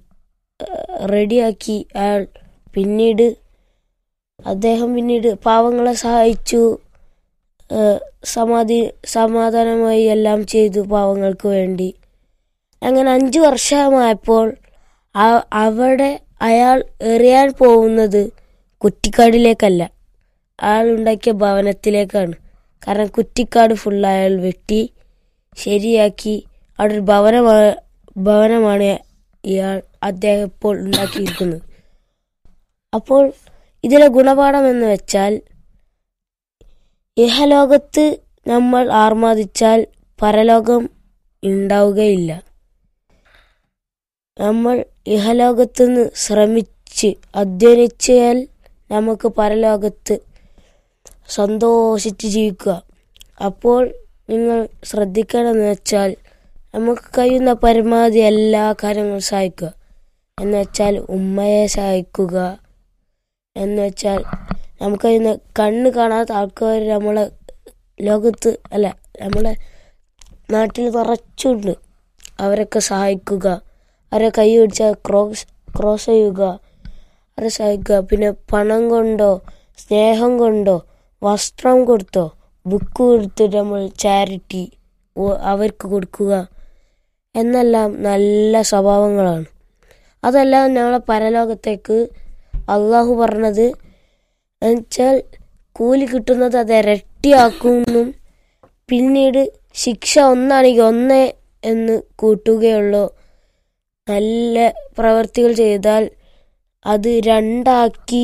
റെഡിയാക്കി അയാൾ പിന്നീട് അദ്ദേഹം പിന്നീട് പാവങ്ങളെ സഹായിച്ചു ഏഹ് സമാധി സമാധാനമായി എല്ലാം ചെയ്തു പാവങ്ങൾക്ക് വേണ്ടി അങ്ങനെ അഞ്ചു വർഷമായപ്പോൾ ആ- അവിടെ അയാൾ എറിയാൻ പോകുന്നത് കുറ്റിക്കാടിലേക്കല്ല അയാൾ ഉണ്ടാക്കിയ ഭവനത്തിലേക്കാണ് കാരണം കുറ്റിക്കാട് ഫുൾ അയാൾ വെട്ടി ശരിയാക്കി അവിടെ ഒരു ഭവനമാണ് ഭവനമാണ് ഇയാൾ അദ്ദേഹം ഇപ്പോൾ ഉണ്ടാക്കിയിരിക്കുന്നത് അപ്പോൾ ഇതിലെ ഗുണപാഠം എന്ന് വെച്ചാൽ ഇഹലോകത്ത് നമ്മൾ ആർമാദിച്ചാൽ പരലോകം ഉണ്ടാവുകയില്ല നമ്മൾ ഇഹലോകത്തുനിന്ന് ശ്രമിച്ച് അധ്വാനിച്ചാൽ നമുക്ക് പരലോകത്ത് സന്തോഷിച്ച് ജീവിക്കുക അപ്പോൾ നിങ്ങൾ ശ്രദ്ധിക്കണമെന്ന് വെച്ചാൽ നമുക്ക് കഴിയുന്ന പരമാവധി എല്ലാ കാര്യങ്ങളും സഹായിക്കുക എന്ന് വെച്ചാൽ ഉമ്മയെ സഹായിക്കുക എന്ന് വെച്ചാൽ നമുക്ക് കഴിയുന്ന കണ്ണ് കാണാത്ത ആൾക്കാർ നമ്മളെ ലോകത്ത് അല്ല നമ്മളെ നാട്ടിൽ നിറച്ചുണ്ട് അവരൊക്കെ സഹായിക്കുക അവരെ കൈ പിടിച്ചാൽ ക്രോസ് ക്രോസ് ചെയ്യുക അവരെ സഹായിക്കുക പിന്നെ പണം കൊണ്ടോ സ്നേഹം കൊണ്ടോ വസ്ത്രം കൊടുത്തോ ബുക്ക് കൊടുത്തിട്ട് നമ്മൾ ചാരിറ്റി അവർക്ക് കൊടുക്കുക എന്നെല്ലാം നല്ല സ്വഭാവങ്ങളാണ് അതെല്ലാം നമ്മളെ പരലോകത്തേക്ക് അള്ളാഹു പറഞ്ഞത് എന്നുവെച്ചാൽ കൂലി കിട്ടുന്നത് അത് ഇരട്ടിയാക്കുമെന്നും പിന്നീട് ശിക്ഷ ഒന്നാണെങ്കിൽ ഒന്നേ എന്ന് കൂട്ടുകയുള്ളൂ നല്ല പ്രവർത്തികൾ ചെയ്താൽ അത് രണ്ടാക്കി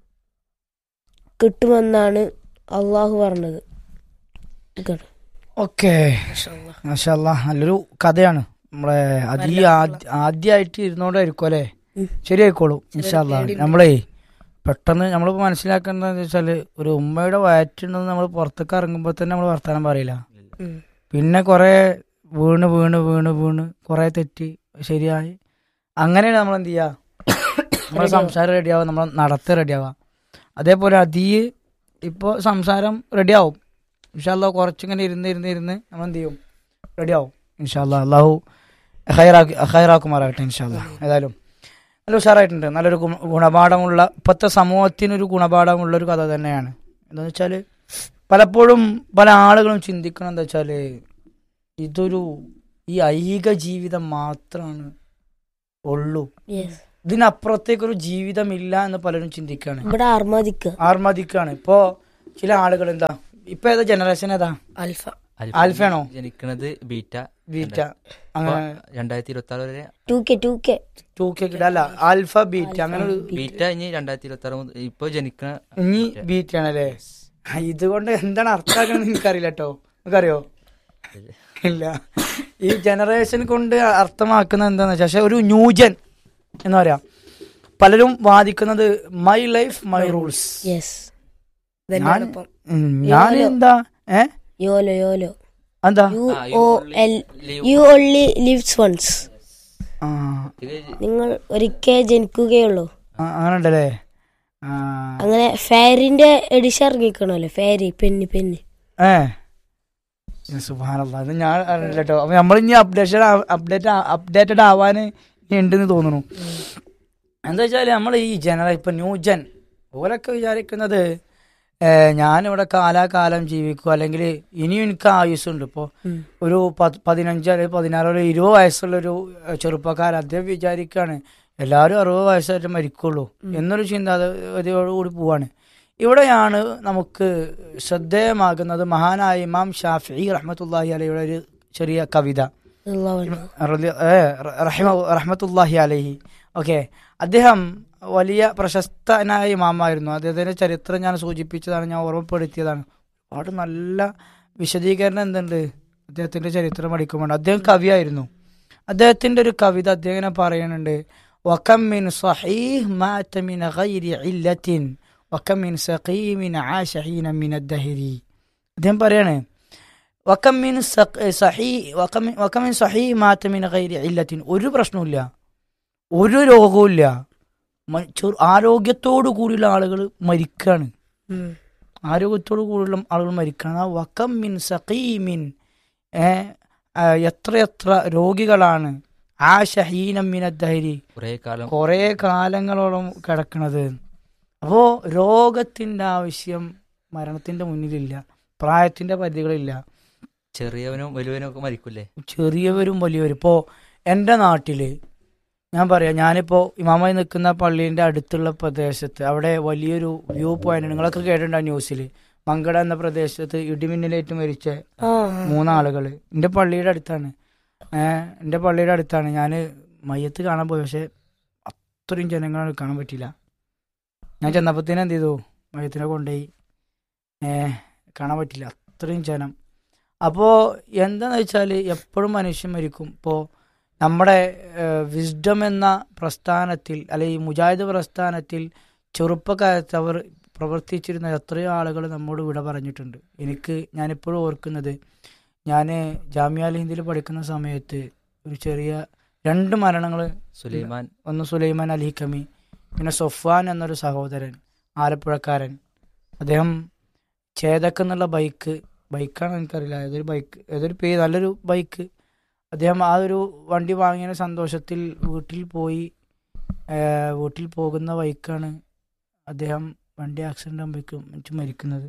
കിട്ടുമെന്നാണ് അള്ളാഹു പറഞ്ഞത് കേട്ടോ.
ഓക്കെ മാഷല്ല നല്ലൊരു കഥയാണ് നമ്മളെ അത് ഈ ആദ്യ- ആദ്യമായിട്ട് ഇരുന്നോണ്ടായിരിക്കും അല്ലേ
ഉം.
ശരിയായിക്കോളും ഇൻഷാല്ല നമ്മളേ പെട്ടെന്ന് നമ്മൾ മനസ്സിലാക്കേണ്ടതെന്ന് വെച്ചാല് ഒരു ഉമ്മയുടെ വയറ്റുണ്ടെന്ന് നമ്മൾ പുറത്തേക്ക് ഇറങ്ങുമ്പോൾ തന്നെ നമ്മൾ വർത്താനം പറയില്ല
ഉം.
പിന്നെ കുറെ വീണ് വീണ് വീണ് വീണ് കുറെ തെറ്റി ശരിയായി അങ്ങനെയാണ് നമ്മൾ എന്ത് ചെയ്യുക നമ്മുടെ സംസാരം റെഡിയാവുക നമ്മളെ നടത്ത റെഡിയാവുക അതേപോലെ അതീ ഇപ്പോൾ സംസാരം റെഡിയാവും ഇൻഷാല്ല കുറച്ചിങ്ങനെ ഇരുന്ന് ഇരുന്ന് ഇരുന്ന് നമ്മൾ എന്ത് ചെയ്യും റെഡിയാവും ഇൻഷാല്ല അള്ളാഹു ഹൈറാക്കി ഹൈറാക്കുമാറാകട്ടെ ഇൻഷാല്ല ഏതായാലും നല്ല ഉഷാറായിട്ടുണ്ട് നല്ലൊരു ഗുണ- ഗുണപാഠമുള്ള ഇപ്പോഴത്തെ സമൂഹത്തിനൊരു ഗുണപാഠമുള്ള ഒരു കഥ തന്നെയാണ് എന്താണെന്ന് വെച്ചാൽ പലപ്പോഴും പല ആളുകളും ചിന്തിക്കണം എന്താ വെച്ചാൽ ഇതൊരു ഈ ഐഹിക ജീവിതം മാത്രമാണ് ഉള്ളൂ
Yes.
ഇതിനപ്പുറത്തേക്കൊരു ജീവിതമില്ല എന്ന് പലരും ചിന്തിക്കുകയാണ്
ഇവിടെ ആർമാദിക്കുക
ആർമതിക്കാണ് ഇപ്പോ ചില ആളുകൾ എന്താ ഇപ്പൊ ഏതാ ജനറേഷൻ ഏതാ
അൽഫ
അൽഫ
ആൽഫയാണോ?
ജനിക്കുന്നത് ബീറ്റ
ബീറ്റ
ഇപ്പൊ
അങ്ങനെ
രണ്ടായിരത്തി ഇരുപത്തി ആറ് വരെ
two K two K
two K അല്ല ആൽഫ ബീറ്റ അങ്ങനെ ഒരു
ബീറ്റ ഇനി രണ്ടായിരത്തി ഇരുപത്തി ആറ് മുതൽ ഇപ്പൊ ജനിക്കണ
ഇനി ബീറ്റ് ആണല്ലേ ആ, ഇതുകൊണ്ട് എന്താണ് അർത്ഥമാക്കണമെന്ന് എനിക്കറിയില്ല കേട്ടോ നിനക്കറിയോ ഇല്ല ഈ ജനറേഷൻ കൊണ്ട് അർത്ഥമാക്കുന്നത് എന്താന്ന് വെച്ചാൽ പക്ഷെ ഒരു ന്യൂജൻ എന്ന് പറയാം പലരും വാദിക്കുന്നത് my life my rules
yes
ഇതന്നെയാണ് ഇപ്പം
ഞാൻ എന്താ ഏ
യോലോ യോലോ
എന്താ
യു
ആ, you
O
only
L
live-
you only lives once
ആ
ഇത്
നിങ്ങൾ ഒരിക്കൽ ജനിക്കുകയുള്ളൂ
ആ, അങ്ങനെ ഉണ്ടല്ലേ ആ
അങ്ങനെ ഫെയറിന്റെ എഡിഷൻ ഇറങ്ങിക്കണല്ലോ ഫെയറി പെന്നി പെന്നി
ഏ സുബാനല്ല അത് ഞാൻ അറിയില്ല കേട്ടോ അപ്പൊ നമ്മളിനി അപ്ഡേഷൻ അപ്ഡേറ്റ് അപ്ഡേറ്റഡ് ആവാൻ ഉണ്ടെന്ന് തോന്നുന്നു എന്താ വെച്ചാൽ നമ്മൾ ഈ ജനറ ഇപ്പൊ ന്യൂജൻ ഓലൊക്കെ വിചാരിക്കുന്നത് ഏ, ഞാനിവിടെ കാലാകാലം ജീവിക്കും അല്ലെങ്കിൽ ഇനിയും എനിക്ക് ആയുസ്സുണ്ട് ഇപ്പോൾ
ഉം.
ഒരു പത്ത് പതിനഞ്ച് അല്ലെങ്കിൽ പതിനാറ് ഒരു ഇരുപത് വയസ്സുള്ള ഒരു ചെറുപ്പക്കാരൻ അദ്ദേഹം വിചാരിക്കുകയാണ് എല്ലാവരും അറുപത് വയസ്സായിട്ട് മരിക്കുള്ളൂ എന്നൊരു ചിന്താഗതിയോടുകൂടി പോവാണ് ഇവിടെയാണ് നമുക്ക് ശ്രദ്ധേയമാകുന്നത് മഹാനായ ഇമാം ഷാഫി റഹ്മത്തുല്ലാഹി അലയുടെ ഒരു ചെറിയ കവിത
അള്ളാഹു
റളി- ഏ, റ- റഹിമ- റഹ്മത്തുല്ലാഹി അലഹി ഓക്കെ അദ്ദേഹം വലിയ പ്രശസ്തനായ ഇമാമായിരുന്നു അദ്ദേഹത്തിന്റെ ചരിത്രം ഞാൻ സൂചിപ്പിച്ചതാണ് ഞാൻ ഓർമ്മപ്പെടുത്തിയതാണ് ഒരുപാട് നല്ല വിശദീകരണം എന്തുണ്ട് അദ്ദേഹത്തിന്റെ ചരിത്രം പഠിക്കുമ്പോൾ അദ്ദേഹം കവിയായിരുന്നു അദ്ദേഹത്തിന്റെ ഒരു കവിത അദ്ദേഹം ഇങ്ങനെ പറയുന്നുണ്ട് വകം മിൻ സഹീഹ് മാത മിൻ ഗൈരി ഇല്ലത്തിൻ വകം മിൻ സഖീമിൻ ആശ ഹീന മിൻ അദ്ദഹരി അദ്ദേഹം പറയാണ് വകം മിൻ സഖ- സഹീ വകം മിൻ- വകം മിൻ സഹീഹ് മാത മിൻ ഗൈരി ഇല്ലത്തിൻ ഒരു പ്രശ്നവുമില്ല ഒരു രോഗവുമില്ല മ- ചെറു- ആരോഗ്യത്തോടു കൂടിയുള്ള ആളുകൾ മരിക്കാണ്
ഉം.
ആരോഗ്യത്തോടു കൂടിയുള്ള ആളുകൾ മരിക്കണം ആ വക്കം മിൻ സഖീമിൻ ഏ, ആ, എത്രയെത്ര രോഗികളാണ് ആ ഷഹീനം മിനദ്ദഹരി
കുറെ കാലം
കുറെ കാലങ്ങളോളം കിടക്കണത് അപ്പോ രോഗത്തിന്റെ ആവശ്യം മരണത്തിന്റെ മുന്നിലില്ല പ്രായത്തിന്റെ പരിധികളില്ല
ചെറിയവനും വലുവനും ഒക്കെ മരിക്കൂലേ
ചെറിയവരും വലിയവരും ഇപ്പോൾ എൻ്റെ നാട്ടിൽ ഞാൻ പറയാം ഞാനിപ്പോൾ ഇമാമായി നിൽക്കുന്ന പള്ളീൻ്റെ അടുത്തുള്ള പ്രദേശത്ത് അവിടെ വലിയൊരു വ്യൂ പോയിന്റ് നിങ്ങളൊക്കെ കേട്ടിട്ടുണ്ടാവും ന്യൂസിൽ മങ്കട എന്ന പ്രദേശത്ത് ഇടിമിന്നലേറ്റ് മരിച്ച
ആ
മൂന്നാളുകൾ എൻ്റെ പള്ളിയുടെ അടുത്താണ് ഏഹ് എൻ്റെ പള്ളിയുടെ അടുത്താണ് ഞാൻ മയ്യത്ത് കാണാൻ പോയി പക്ഷെ അത്രയും ജനങ്ങളെ കാണാൻ പറ്റിയില്ല ഞാൻ ചെന്നപ്പത്തേനും എന്ത് ചെയ്തു മയ്യത്തിനെ കൊണ്ടുപോയി ഏഹ് കാണാൻ പറ്റില്ല അത്രയും ജനം അപ്പോൾ എന്താന്ന് വെച്ചാൽ എപ്പോഴും മനുഷ്യൻ മരിക്കും ഇപ്പോൾ നമ്മുടെ വിസ്ഡം എന്ന പ്രസ്ഥാനത്തിൽ അല്ലെങ്കിൽ മുജാഹിദ് പ്രസ്ഥാനത്തിൽ ചെറുപ്പകാലത്ത് അവർ പ്രവർത്തിച്ചിരുന്ന എത്രയോ ആളുകൾ നമ്മോട് വിട പറഞ്ഞിട്ടുണ്ട് എനിക്ക് ഞാനിപ്പോഴും ഓർക്കുന്നത് ഞാൻ ജാമ്യാൽ ഹിന്ദിയിൽ പഠിക്കുന്ന സമയത്ത് ഒരു ചെറിയ രണ്ട് മരണങ്ങൾ
സുലൈമാൻ
ഒന്ന് സുലൈമാൻ അലി കമി പിന്നെ സൊഫാൻ എന്നൊരു സഹോദരൻ ആലപ്പുഴക്കാരൻ അദ്ദേഹം ചേതക്ക് എന്നുള്ള ബൈക്ക് ബൈക്കാണ് എനിക്കറിയില്ല ഏതൊരു ബൈക്ക് ഏതൊരു പേ നല്ലൊരു ബൈക്ക് അദ്ദേഹം ആ ഒരു വണ്ടി വാങ്ങിയ സന്തോഷത്തിൽ വീട്ടിൽ പോയി ആ, വീട്ടിൽ പോകുന്ന ബൈക്കാണ് വണ്ടി ആക്സിഡന്റ് ആകുമ്പോഴേക്കും മരിച്ചു മരിക്കുന്നത്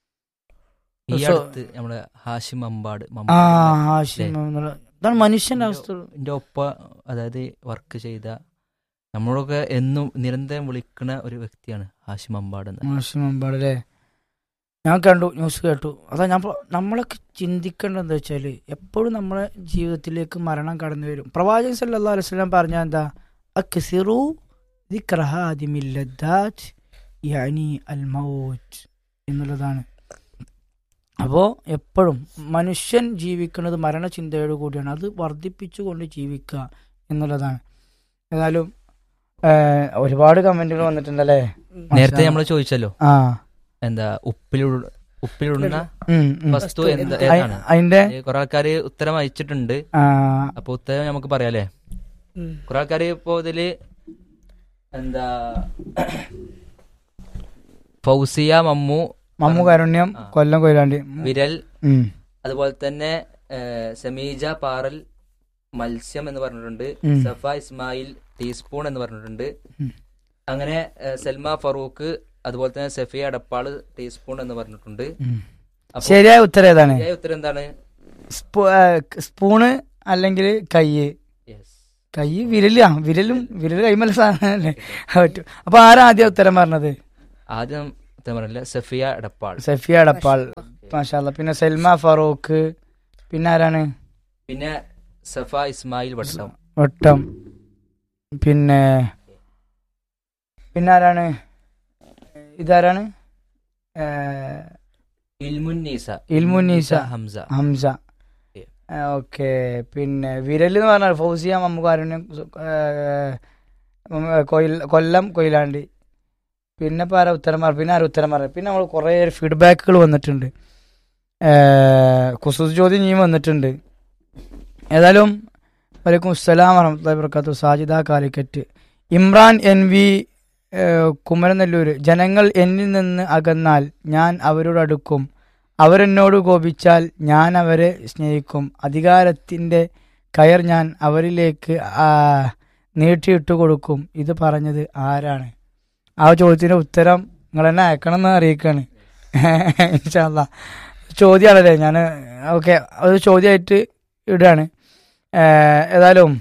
ഈ
സോ-
അടുത്ത് നമ്മുടെ ഹാഷിം അമ്പാട്
ആ
മമ്പാട്
ആശയം എന്നുള്ള ഇതാണ് മനുഷ്യന്റെ അവസ്ഥ
എന്റെ ഒപ്പ അതായത് വർക്ക് ചെയ്ത നമ്മളൊക്കെ എന്നും നിരന്തരം വിളിക്കുന്ന ഒരു വ്യക്തിയാണ് ഹാഷിം അമ്പാട് എന്ന്
ആശയം അമ്പാടല്ലേ ഞാൻ കണ്ടു ന്യൂസ് കേട്ടു അതാ ഞാൻ പ- നമ്മളൊക്കെ ചിന്തിക്കേണ്ടത് എന്താ വെച്ചാൽ എപ്പോഴും നമ്മളെ ജീവിതത്തിലേക്ക് മരണം കടന്നു വരും പ്രവാചകൻ സല്ലല്ലാഹു അലൈഹി വസല്ലം പറഞ്ഞ എന്താ അക്സിറു ദിക്റ ഹാദിമിൽ ലദ്ദാത്ത് യാനി അൽ മൗത്ത് എന്നുള്ളതാണ് അപ്പോൾ എപ്പോഴും മനുഷ്യൻ ജീവിക്കുന്നത് മരണചിന്തയോട് കൂടിയാണ് അത് വർദ്ധിപ്പിച്ചുകൊണ്ട് ജീവിക്കുക എന്നുള്ളതാണ് ഏതായാലും ഏഹ്, ഒരുപാട് കമന്റുകൾ വന്നിട്ടുണ്ടല്ലേ
നേരത്തെ നമ്മൾ ചോദിച്ചല്ലോ
ആ
എന്താ ഉപ്പിലിട ഉപ്പിലിടുന്ന
ഉം, ഉം.
വസ്തു എന്താ
അയി-
ഏതാണ്
അതിന്റെ
കുറെ ആൾക്കാര് ഉത്തരം അയച്ചിട്ടുണ്ട്
ആ,
അപ്പൊ ഉത്തരം നമുക്ക് പറയാല്ലേ
ഉം.
കുറെ ആൾക്കാര് ഇപ്പൊ ഇതില് എന്താ ഫൗസിയ മമ്മു
മമ്മു കാരുണ്യം
ആ.
കൊല്ലം കൊയിലാണ്ടി
വിരൽ
ഉം,
അതുപോലെ തന്നെ ഏഹ്, സമീജ പാറൽ മത്സ്യം എന്ന് പറഞ്ഞിട്ടുണ്ട്
ഉം.
സഫ ഇസ്മായിൽ ടീസ്പൂൺ എന്ന് പറഞ്ഞിട്ടുണ്ട്
ഉം.
അങ്ങനെ ഏഹ്, സൽമ ഫറൂഖ് അതുപോലെ തന്നെ സഫിയ അടപ്പാള് ടീസ്പൂൺ എന്ന് പറഞ്ഞിട്ടുണ്ട്
ഉം.
അപ്പൊ
ശരിയായ ഉത്തരം ഏതാണ്
ശരിയായ ഉത്തരം എന്താണ്
സ്പൂ- ആ, സ്പൂണ് അല്ലെങ്കിൽ കയ്യ്
യെസ്
കൈ വിരലാ വിരലും വിരൽ കൈമല സാധനല്ലേ പറ്റും അപ്പൊ ആരാ ആദ്യം ഉത്തരം പറഞ്ഞത്
ആദ്യം എന്താ പറയില്ല സഫിയ എടപ്പാൾ
സഫിയ അടപ്പാൾ മാഷാല്ല പിന്നെ സൽമ ഫറൂഖ് പിന്നെ ആരാണ്
പിന്നെ സഫ ഇസ്മായിൽ വട്ടം
വട്ടം പിന്നെ പിന്നെ ആരാണ് ഇതാരാണ് ഏഹ്,
ഇൽമുന്നീസ
ഇൽമുന്നീസ.
ഹംസ
ഹംസ ഓക്കെ പിന്നെ വിരൽ എന്ന് പറഞ്ഞാൽ ഫൗസിയ മമ്മുകാരുണ്യം കൊല്ലം കൊയിലാണ്ടി പിന്നെ ഇപ്പൊ ആരാ ഉത്തരം പറ പിന്നെ ആരും ഉത്തരം പറ പിന്നെ നമ്മൾ കുറേ ഫീഡ്ബാക്കുകൾ വന്നിട്ടുണ്ട് കുസൂസ് ചോദ്യം നീ വന്നിട്ടുണ്ട് ഏതായാലും വലൈക്കും അസ്സലാം വറഹമത്തുള്ളാഹി വബറകാതുഹു സാജിദ കാലിക്കറ്റ് ഇമ്രാൻ എൻ വി കുമരനെല്ലൂര് ജനങ്ങൾ എന്നിൽ നിന്ന് അകന്നാൽ ഞാൻ അവരോട് അടുക്കും അവരെന്നോട് കോപിച്ചാൽ ഞാൻ അവരെ സ്നേഹിക്കും അധികാരത്തിൻ്റെ കയർ ഞാൻ അവരിലേക്ക് ആ, നീട്ടിയിട്ടു കൊടുക്കും ഇത് പറഞ്ഞത് ആരാണ് ആ ചോദ്യത്തിന്റെ ഉത്തരം നിങ്ങൾ എന്നെ അയക്കണം എന്ന് അറിയിക്കാണ് ഇൻഷാല്ല ചോദ്യമാണല്ലേ ഞാൻ ഓക്കെ അത് ചോദ്യമായിട്ട് ഇടുകയാണ് ഏഹ്, ഏതായാലും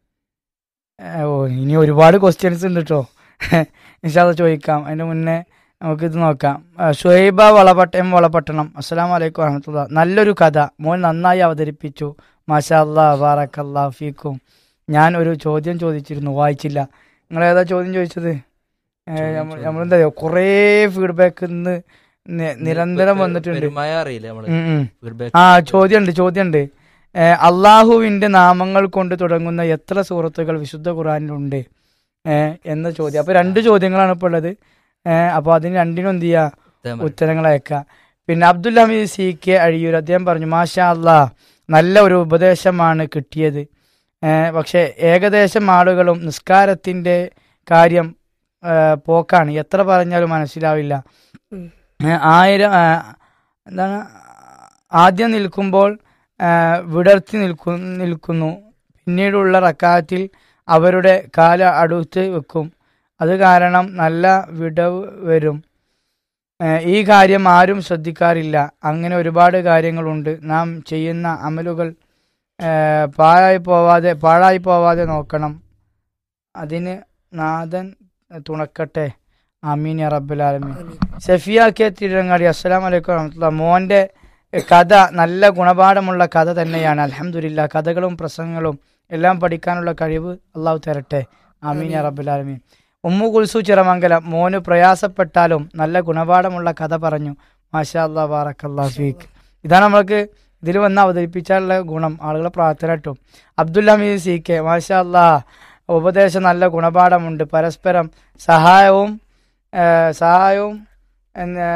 ഏഹ്, ഓ ഇനി ഒരുപാട് ക്വസ്റ്റ്യൻസ് ഉണ്ട് കേട്ടോ ഇൻഷാല്ല ചോദിക്കാം അതിന്റെ മുന്നേ നമുക്ക് ഇത് നോക്കാം ആ, ഷുഹൈബ വളപട്ട എം വളപട്ടണം അസ്സലാം വലൈക്കും വറഹമത്തുള്ള നല്ലൊരു കഥ മോൻ നന്നായി അവതരിപ്പിച്ചു മാഷാ അല്ലാ ബാറക്കല്ലാ ഫീക്കും ഞാൻ ഒരു ചോദ്യം ചോദിച്ചിരുന്നു വായിച്ചില്ല നിങ്ങൾ ഏതാ ചോദ്യം ചോദിച്ചത്
ചോദ്യം
നമ്മൾ നമ്മളെന്താ കുറേ ഫീഡ്ബാക്ക് ഇന്ന് നി- നിരന്തരം വന്നിട്ടുണ്ട്
പെരുമായ അറിയില്ല നമ്മള്
ഉം, ഉം.
ഫീഡ്ബാക്ക്
ആ ചോദ്യമുണ്ട് ചോദ്യമുണ്ട് ഏഹ്, അള്ളാഹുവിന്റെ നാമങ്ങൾ കൊണ്ട് തുടങ്ങുന്ന എത്ര സൂറത്തുകൾ വിശുദ്ധ ഖുറാനിലുണ്ട് ഏഹ്, എന്ന ചോദ്യം അപ്പൊ രണ്ട് ചോദ്യങ്ങളാണ് ഇപ്പോൾ ഉള്ളത് ഏഹ്, അപ്പൊ അതിന് രണ്ടിനും എന്ത് ചെയ്യുക ഉത്തരങ്ങൾ അയക്കുക പിന്നെ അബ്ദുൽ ഹമീദ് സി കെ അഴിയൂർ അദ്ദേഹം പറഞ്ഞു മാഷാ അല്ലാ നല്ല ഒരു ഉപദേശമാണ് കിട്ടിയത് ഏഹ്, പക്ഷെ ഏകദേശം ആളുകളും നിസ്കാരത്തിന്റെ കാര്യം ഏഹ്, പോക്കാണ് എത്ര പറഞ്ഞാലും മനസ്സിലാവില്ല
ഉം.
ഏഹ്, ആയിരം ഏഹ്, എന്താണ് ആദ്യം നിൽക്കുമ്പോൾ ഏഹ്, വിടർത്തി നിൽക്കു നിൽക്കുന്നു പിന്നീടുള്ള റക്കാത്തിൽ അവരുടെ കാല അടുത്ത് വെക്കും അത് കാരണം നല്ല വിടവ് വരും ഏഹ് ഈ കാര്യം ആരും ശ്രദ്ധിക്കാറില്ല അങ്ങനെ ഒരുപാട് കാര്യങ്ങളുണ്ട് നാം ചെയ്യുന്ന അമലുകൾ ഏഹ് പാഴായി പോവാതെ പാഴായി പോവാതെ നോക്കണം അതിന് നാഥൻ തുണക്കട്ടെ അമീൻ യാ റബ്ബുൽ ആലമീൻ സഫിയ കെ തിരുരങ്ങാടി അസ്സലാം വലൈക്കും വറഹമത്തുള്ള മോന്റെ കഥ നല്ല ഗുണപാഠമുള്ള കഥ തന്നെയാണ് അലഹമില്ല കഥകളും പ്രസംഗങ്ങളും എല്ലാം പഠിക്കാനുള്ള കഴിവ് അള്ളാഹു തരട്ടെ ആമീൻ യാ റബ്ബുൽ ആലമീൻ ഉമ്മു കുൽസു ചിറമംഗലം മോന് പ്രയാസപ്പെട്ടാലും നല്ല ഗുണപാഠമുള്ള കഥ പറഞ്ഞു മാഷാ അല്ലാ ബാറക്കല്ലാ ഫീക്ക് ഇതാണ് നമ്മൾക്ക് ഇതിൽ വന്ന് അവതരിപ്പിച്ചാലുള്ള ഗുണം ആളുകളെ പ്രാർത്ഥന കിട്ടും അബ്ദുൽ ഹമീദ് സി കെ മാഷാ അല്ലാ ഉപദേശം നല്ല ഗുണപാഠമുണ്ട് പരസ്പരം സഹായവും ആ, സഹായവും എന്ന്,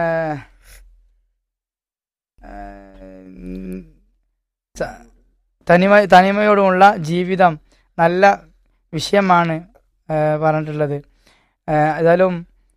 ആ, സ- തനിമ തനിമയോടുമുള്ള ജീവിതം നല്ല വിഷയമാണ് ആ, പറഞ്ഞിട്ടുള്ളത് ആ, ഏതായാലും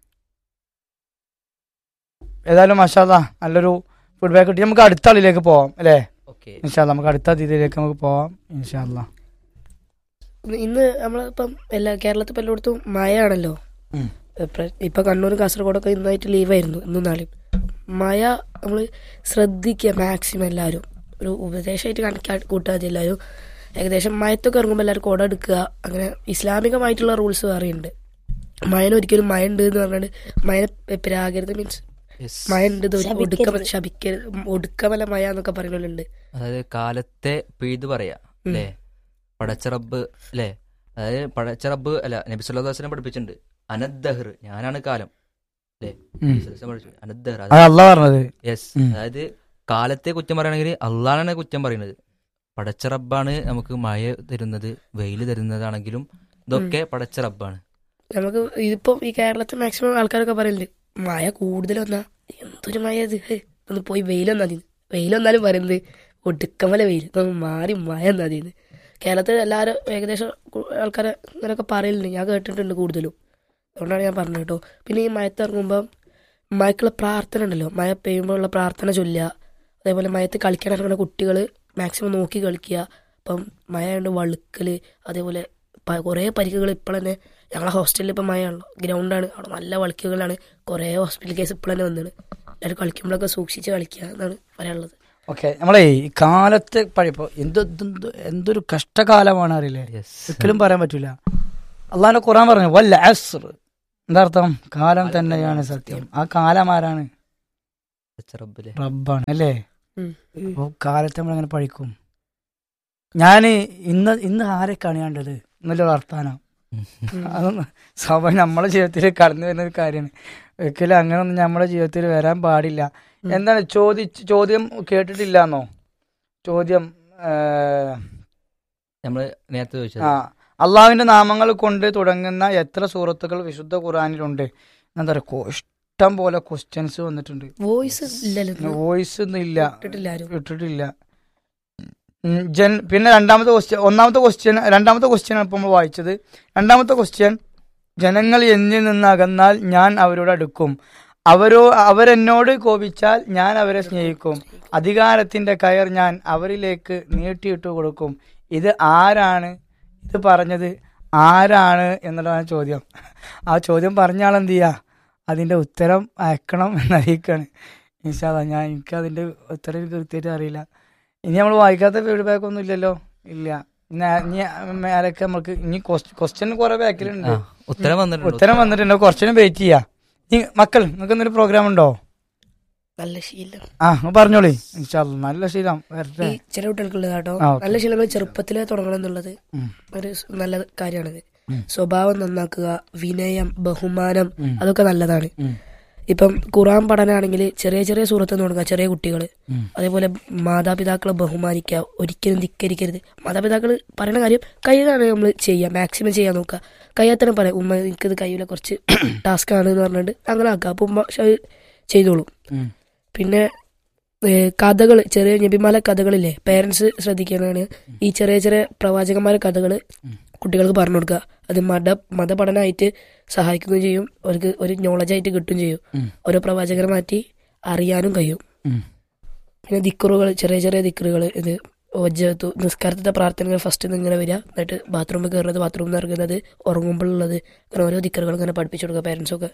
ഏതായാലും മഷാല നല്ലൊരു ഫീഡ്ബാക്ക് കിട്ടി നമുക്ക് അടുത്ത ആളിലേക്ക് പോവാം അല്ലേ
ഓക്കെ
ഇൻഷാല്ല നമുക്ക് അടുത്ത അതിഥിയിലേക്ക് നമുക്ക് പോവാം ഇൻഷാല്ല
ഇന്ന് നമ്മളിപ്പം എല്ലാ കേരളത്തിൽ ഇപ്പം എല്ലായിടത്തും മഴയാണല്ലോ
ഉം.
ഇപ്പൊ- ഇപ്പൊ കണ്ണൂരും കാസർഗോഡൊക്കെ ഇന്നായിട്ട് ലീവായിരുന്നു ഇന്നും നാളെയും മഴ നമ്മൾ ശ്രദ്ധിക്കുക മാക്സിമം എല്ലാവരും ഒരു ഉപദേശമായിട്ട് കണക്കാ കൂട്ടാതെ മതി എല്ലാവരും ഏകദേശം മയത്തൊക്കെ ഇറങ്ങുമ്പോൾ എല്ലാവരും കുട എടുക്കുക അങ്ങനെ ഇസ്ലാമികമായിട്ടുള്ള റൂൾസ് പറയുന്നുണ്ട് മയന ഒരിക്കലും മയ ഉണ്ട് എന്ന് പറഞ്ഞാൽ മയനെ പിരാകരുത് മീൻസ് മയ ഉണ്ട് ഇത് ഒരു ഒടുക്കം ശപിക്കരുത് ഒടുക്കമല്ല മയ എന്നൊക്കെ പറയുന്നുണ്ട്
അതായത് കാലത്തെ പെയ്ത് പറയാ അല്ലേ പടച്ചറബ് അല്ലേ അതായത് പടച്ചറബ് അല്ല നബി സല്ലാസ്ലം പഠിപ്പിച്ചിട്ടുണ്ട് അനദ്ദഹർ ഞാനാണ് കാലം അല്ലേ
ഉം.
അനദ്ദഹർ
അത് അല്ല പറഞ്ഞത്
യെസ്
ഉം.
അതായത് കാലത്തെ കുറ്റം പറയുകയാണെങ്കിൽ അള്ളാഹാണ് കുറ്റം പറയുന്നത് പടച്ചറബാണ് നമുക്ക് മഴ തരുന്നത് വെയിൽ തരുന്നതാണെങ്കിലും ഇതൊക്കെ പടച്ചറബാണ്
നമുക്ക് ഇതിപ്പം ഈ കേരളത്തിൽ മാക്സിമം ആൾക്കാരൊക്കെ പറയലുണ്ട് മഴ കൂടുതൽ വന്നാ എന്തൊരു മഴ ഇത് ഹേ, ഒന്ന് പോയി വെയിലൊന്നാ മതി വെയിലൊന്നാലും പറയുന്നത് ഒടുക്കമല വെയിൽ ഒന്ന് മാറി മഴ എന്നാ മതി കേരളത്തിൽ എല്ലാവരും ഏകദേശം ആൾക്കാരെ ഇങ്ങനെയൊക്കെ പറയലുണ്ട് ഞാൻ കേട്ടിട്ടുണ്ട് കൂടുതലും അതുകൊണ്ടാണ് ഞാൻ പറഞ്ഞത് കേട്ടോ പിന്നെ ഈ മയത്ത് ഇറങ്ങുമ്പം മയക്കുള്ള പ്രാർത്ഥന ഉണ്ടല്ലോ മഴ പെയ്യുമ്പോൾ ഉള്ള പ്രാർത്ഥന ചൊല്ലുക അതേപോലെ മയത്ത് കളിക്കാൻ ഇറങ്ങുന്ന കുട്ടികൾ മാക്സിമം നോക്കി കളിക്കുക ഇപ്പം മഴ കൊണ്ട് വളുക്കല് അതേപോലെ പ- കുറേ പരിക്കുകൾ ഇപ്പോൾ തന്നെ ഞങ്ങളെ ഹോസ്റ്റലിൽ ഇപ്പം മഴയാണല്ലോ ഗ്രൗണ്ടാണ് അവിടെ നല്ല വളിക്കുകളാണ് കുറേ ഹോസ്പിറ്റൽ കേസ് ഇപ്പോൾ തന്നെ വന്നത് എല്ലാവരും കളിക്കുമ്പോഴൊക്കെ സൂക്ഷിച്ച് കളിക്കുക എന്നാണ് പറയാനുള്ളത്
ഓക്കെ നമ്മളെ ഈ കാലത്തെ പഴിപ്പോ എന്ത് എന്ത് എന്തൊരു കഷ്ടകാലമാണ് അറിയില്ലേ
യെസ്
ഒരിക്കലും പറയാൻ പറ്റൂല അള്ളാഹിന്റെ ഖുറാൻ പറഞ്ഞു വല്ല അസ്ർ എന്താ അർത്ഥം കാലം തന്നെയാണ് സത്യം ആ കാലം ആരാണ്
പടച്ച റബ്ബിലെ
റബ്ബാണ് അല്ലേ
ഉം.
അപ്പൊ കാലത്തെ നമ്മൾ എങ്ങനെ പഠിക്കും ഞാന് ഇന്ന് ഇന്ന് ആരെ കണിയാണ്ടത് എന്നൊരു വർത്താനം അതൊന്നും സ്വാഭാവികം നമ്മളെ ജീവിതത്തിൽ കടന്നു വരുന്ന ഒരു കാര്യമാണ് ഒരിക്കലും അങ്ങനൊന്നും നമ്മുടെ ജീവിതത്തിൽ വരാൻ പാടില്ല
ഉം.
എന്താണ് ചോദിച്ച് ചോദ്യം കേട്ടിട്ടില്ലാന്നോ ചോദ്യം ഏഹ്,
നമ്മള് നേരത്തെ ചോദിച്ചത്
ആ അള്ളാഹുവിന്റെ നാമങ്ങൾ കൊണ്ട് തുടങ്ങുന്ന എത്ര സൂറത്തുകൾ വിശുദ്ധ ഖുറാനിലുണ്ട് എന്താ പറയുക ഇഷ്ടം പോലെ ക്വസ്റ്റ്യൻസ് വന്നിട്ടുണ്ട്
വോയിസ് ഇല്ലല്ലോ
വോയിസ് ഒന്നും ഇല്ല
ഇട്ടിട്ടില്ല ആരും
ഇട്ടിട്ടില്ല ഉം, ജൻ പിന്നെ രണ്ടാമത്തെ ക്വസ്റ്റ്യൻ ഒന്നാമത്തെ ക്വസ്റ്റ്യൻ രണ്ടാമത്തെ ക്വസ്റ്റ്യൻ ആണ് ഇപ്പൊ നമ്മൾ വായിച്ചത് രണ്ടാമത്തെ ക്വസ്റ്റ്യൻ ജനങ്ങൾ എന്നിൽ നിന്ന് അകന്നാൽ ഞാൻ അവരോട് അടുക്കും അവരോ അവരെന്നോട് കോപിച്ചാൽ ഞാൻ അവരെ സ്നേഹിക്കും അധികാരത്തിന്റെ കയർ ഞാൻ അവരിലേക്ക് നീട്ടിയിട്ട് കൊടുക്കും ഇത് ആരാണ് ഇത് പറഞ്ഞത് ആരാണ് എന്നുള്ളതാണ് ചോദ്യം ആ ചോദ്യം പറഞ്ഞ ആളെന്ത് ചെയ്യാ അതിന്റെ ഉത്തരം അയക്കണം എന്നറിയിക്കാണ് ഇൻഷാല്ല ഞാൻ എനിക്ക് അതിന്റെ ഉത്തരം എനിക്ക് കൃത്യമായിട്ട് അറിയില്ല ഇനി നമ്മൾ വായിക്കാത്ത ഫീഡ്ബാക്ക് ഒന്നും ഇല്ലല്ലോ ഇല്ല ഇനി ആ- ഇനി മേലൊക്കെ നമുക്ക് ഇനി ക്വസ്റ്റ്യൻ കുറെ ബാക്കിലുണ്ട്
ആ, ഉത്തരം വന്നിട്ടുണ്ട്
ഉത്തരം വന്നിട്ടുണ്ട് കുറച്ചിനും വെയിറ്റ് ചെയ്യാ ഈ മക്കൾ നിങ്ങൾക്ക് എന്തൊരു പ്രോഗ്രാം ഉണ്ടോ
നല്ല ശീലം
ആ നിങ്ങൾ പറഞ്ഞോളി ഇൻഷാല്ല നല്ല ശീലം വരട്ടെ
ഈ ചില കുട്ടികൾക്കുള്ളത് കേട്ടോ
ആ, ഓക്കേ.
നല്ല ശീലങ്ങൾ ചെറുപ്പത്തിലേ തുടങ്ങണം എന്നുള്ളത്
ഉം.
ഒരു സ് നല്ല കാര്യമാണിത്
ഉം.
സ്വഭാവം നന്നാക്കുക വിനയം ബഹുമാനം
ഉം.
അതൊക്കെ നല്ലതാണ്
ഉം.
ഇപ്പം ഖുറാൻ പഠനമാണെങ്കിൽ ചെറിയ ചെറിയ സൂറത്ത് തുടങ്ങുക ചെറിയ കുട്ടികൾ
ഉം.
അതേപോലെ മാതാപിതാക്കളെ ബഹുമാനിക്കുക ഒരിക്കലും ധിക്കരിക്കരുത് മാതാപിതാക്കൾ പറയുന്ന കാര്യം കഴിയുന്നതാണ് നമ്മൾ ചെയ്യുക മാക്സിമം ചെയ്യാൻ നോക്കുക കഴിയാത്തന്നെ പറയാം ഉമ്മ എനിക്കിത് കഴിയില്ല കുറച്ച് ടാസ്ക് ആണ് എന്ന് പറഞ്ഞിട്ട് അങ്ങനെ ആക്കുക അപ്പൊ ഉമ്മ ഷ- ചെയ്തോളും
ഉം.
പിന്നെ കഥകൾ ചെറിയ നബിമാല കഥകളില്ലേ പേരൻസ് ശ്രദ്ധിക്കാനാണ് ഈ ചെറിയ ചെറിയ പ്രവാചകന്മാരെ കഥകൾ കുട്ടികൾക്ക് പറഞ്ഞു കൊടുക്കുക അത് മത മതപഠനമായിട്ട് സഹായിക്കുകയും ചെയ്യും അവർക്ക് ഒരു നോളജ് ആയിട്ട് കിട്ടുകയും ചെയ്യും
ഉം.
ഓരോ പ്രവാചകരെ മാറ്റി അറിയാനും കഴിയും
ഉം.
പിന്നെ ദിക്കറുകൾ ചെറിയ ചെറിയ ദിക്കറുകൾ ഇത് ഒജ്ജത്തു നിസ്കാരത്തെ പ്രാർത്ഥനകൾ ഫസ്റ്റ് നിന്ന് ഇങ്ങനെ വരിക എന്നിട്ട് ബാത്റൂമിൽ കയറുന്നത് ബാത്റൂമിൽ നിന്ന് ഇറങ്ങുന്നത് ഉറങ്ങുമ്പോഴുള്ളത് അങ്ങനെ ഓരോ ദിക്കറുകൾ ഇങ്ങനെ പഠിപ്പിച്ചു കൊടുക്കുക പാരൻസൊക്കെ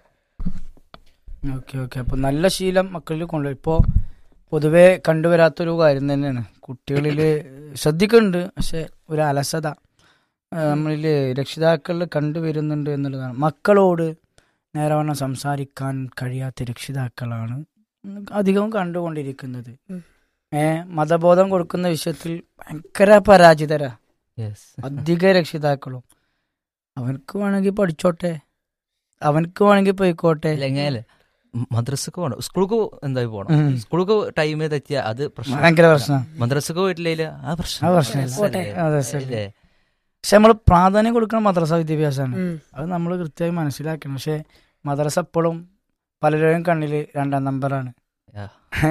ഓക്കെ ഓക്കെ അപ്പൊ നല്ല ശീലം മക്കളിൽ കൊണ്ടുവരും ഇപ്പോ പൊതുവെ കണ്ടുവരാത്തൊരു കാര്യം തന്നെയാണ് കുട്ടികളിൽ ശ്രദ്ധിക്കുന്നുണ്ട് പക്ഷെ ഒരു അലസത ആ, നമ്മളില് രക്ഷിതാക്കളിൽ കണ്ടുവരുന്നുണ്ട് എന്നുള്ളതാണ് മക്കളോട് നേരവണ്ണം സംസാരിക്കാൻ കഴിയാത്ത രക്ഷിതാക്കളാണ് അധികവും കണ്ടുകൊണ്ടിരിക്കുന്നത്
ഉം.
ഏ മതബോധം കൊടുക്കുന്ന വിഷയത്തിൽ ഭയങ്കര പരാജിതരാ
യെസ്
അധിക രക്ഷിതാക്കളും അവനക്ക് വേണമെങ്കിൽ പഠിച്ചോട്ടെ അവനക്ക് വേണമെങ്കിൽ പോയിക്കോട്ടെ
എങ്ങനെയല്ലേ മദ്രസക്ക് പോകണം സ്കൂൾക്ക് എന്തായി പോകണം
ഉം.
സ്കൂൾക്ക് ടൈം തെറ്റിയ അത് പ്രശ്നം
ഭയങ്കര പ്രശ്നം
മദ്രസക്ക് പോയിട്ടില്ല ആ പ്രശ്നം
ആ പ്രശ്നമില്ല.
അല്ലേ?
അതെ, ശരി.
അല്ലേ?
പക്ഷെ നമ്മൾ പ്രാധാന്യം കൊടുക്കണം മദ്രസ വിദ്യാഭ്യാസമാണ്
ഉം.
അത് നമ്മൾ കൃത്യമായി മനസ്സിലാക്കണം പക്ഷെ മദ്രസ എപ്പോഴും പലരുടെയും കണ്ണിൽ രണ്ടാം നമ്പറാണ്
ആ.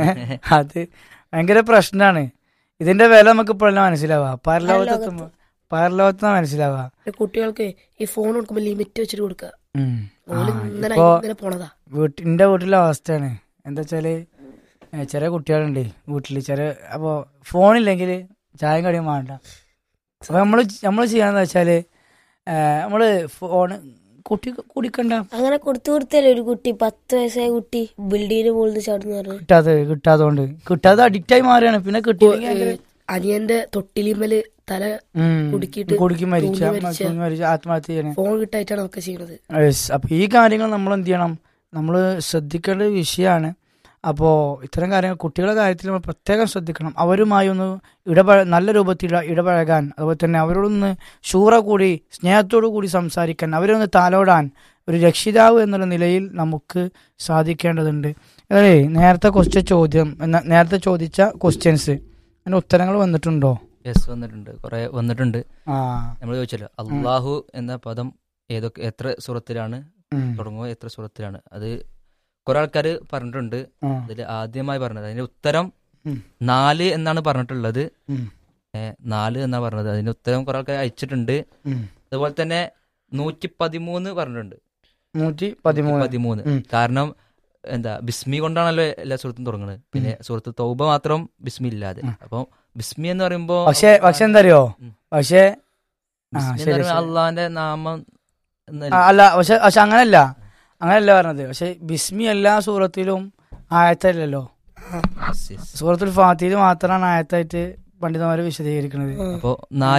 അത് ഭയങ്കര പ്രശ്നമാണ് ഇതിന്റെ വില നമുക്ക് ഇപ്പോഴല്ല മനസ്സിലാവാ പരലോകത്തെത്തുമ്പോ പരലോകത്താണ് മനസ്സിലാവാ
പിന്നെ കുട്ടികൾക്ക് ഈ ഫോൺ കൊടുക്കുമ്പോൾ ലിമിറ്റ് വെച്ചിട്ട് കൊടുക്കുക
ഉം. ആ,
ഓല് ഇങ്ങനെ
ഇപ്പൊ
ഇങ്ങനെ പോണതാ
വീട്ടിൽ എന്റെ വീട്ടിലെ അവസ്ഥയാണ് എന്താ വെച്ചാല് ഏ, ചെറിയ കുട്ടികളുണ്ട് വീട്ടില് ചെറിയ അപ്പൊ ഫോണില്ലെങ്കിൽ ചായം കടിയും വേണ്ട അപ്പൊ നമ്മള് നമ്മള് ചെയ്യാന്ന് വെച്ചാല് ഏ, നമ്മള് ഫോണ് കുട്ടി കുടിക്കണ്ട
അങ്ങനെ കൊടുത്തു കൊടുത്തല്ലേ ഒരു കുട്ടി പത്ത് വയസ്സായ കുട്ടി ബിൽഡിങ്ങിന് മുകളിൽ ചാടുന്നു പറഞ്ഞു
കിട്ടാതെ കിട്ടാത്തോണ്ട് കിട്ടാതെ അഡിക്റ്റ് ആയി മാറുകയാണ് പിന്നെ കിട്ടിയില്ലെങ്കിൽ ഭയങ്കര-
അനിയന്റെ തൊട്ടിലിമല് തല
ഉം.
കുടുക്കിയിട്ട്
കുടുക്കി മരിച്ച
തൂങ്ങി മരിച്ച.
തൂങ്ങി മരിച്ച ആത്മഹത്യ ചെയ്യണേ
ഫോൺ കിട്ടായിട്ടാണ് ഒക്കെ ചെയ്യുന്നത്
Yes. അപ്പൊ ഈ കാര്യങ്ങൾ നമ്മൾ എന്ത് ചെയ്യണം നമ്മൾ ശ്രദ്ധിക്കേണ്ട ഒരു വിഷയമാണ് അപ്പോൾ ഇത്തരം കാര്യങ്ങൾ കുട്ടികളുടെ കാര്യത്തിൽ നമ്മൾ പ്രത്യേകം ശ്രദ്ധിക്കണം അവരുമായി ഒന്ന് ഇടപഴ നല്ല രൂപത്തിൽ ഇട- ഇടപഴകാൻ അതുപോലെ തന്നെ അവരോടൊന്ന് ശൂറ കൂടി സ്നേഹത്തോടു കൂടി സംസാരിക്കാൻ അവരൊന്ന് താലോടാൻ ഒരു രക്ഷിതാവ് എന്നുള്ള നിലയിൽ നമുക്ക് സാധിക്കേണ്ടതുണ്ട് അതെ നേരത്തെ ക്വസ്റ്റ്യൻ ചോദ്യം എന്ന- നേരത്തെ ചോദിച്ച ക്വസ്റ്റ്യൻസ് അതിന് ഉത്തരങ്ങൾ വന്നിട്ടുണ്ടോ
യെസ് വന്നിട്ടുണ്ട് കുറെ വന്നിട്ടുണ്ട്
ആ
നമ്മൾ ചോദിച്ചല്ലോ അള്ളാഹു എന്ന പദം ഏതൊക്കെ എത്ര സുറത്തിലാണ്
ഉം.
തുടങ്ങുക എത്ര സുറത്തിലാണ് അത് കുറെ ആൾക്കാർ പറഞ്ഞിട്ടുണ്ട്
ആ.
അതിൽ ആദ്യമായി പറഞ്ഞത് അതിന്റെ ഉത്തരം
ഉം.
നാല് എന്നാണ് പറഞ്ഞിട്ടുള്ളത്
ഉം.
ഏ, നാല് എന്നാണ് പറഞ്ഞത് അതിന്റെ ഉത്തരം കുറെ ആൾക്കാർ അയച്ചിട്ടുണ്ട്
ഉം.
അതുപോലെ തന്നെ നൂറ്റി പതിമൂന്ന് പറഞ്ഞിട്ടുണ്ട്
നൂറ്റി പതിമൂന്ന്
പതിമൂന്ന്
ഉം.
കാരണം എന്താ ബിസ്മി കൊണ്ടാണല്ലോ എല്ലാ സുഹൃത്തും തുടങ്ങുന്നത് പിന്നെ സുഹൃത്ത് തൗബ മാത്രം ബിസ്മി ഇല്ലാതെ
ഉം.
അപ്പം ബിസ്മി എന്ന് പറയുമ്പോ
പക്ഷെ പക്ഷെ എന്താ അറിയോ
ഉം.
പക്ഷെ ആ,
ബിസ്മി എന്ന്
ശരി,
പറയുമ്പോ
ശരി.
അള്ളാന്റെ നാമം എന്നല്ല.
ആ, അല്ല പക്ഷെ പക്ഷെ അങ്ങനല്ല അങ്ങനല്ല പറഞ്ഞത് പക്ഷെ ബിസ്മി എല്ലാ സൂറത്തിലും ആയത്തല്ലല്ലോ
Yes, yes.
സൂറത്തുൽ ഫാത്തിയിൽ മാത്രമാണ് ആയത്തായിട്ട് പണ്ഡിതന്മാര് വിശദീകരിക്കുന്നത്
അപ്പോ നാല്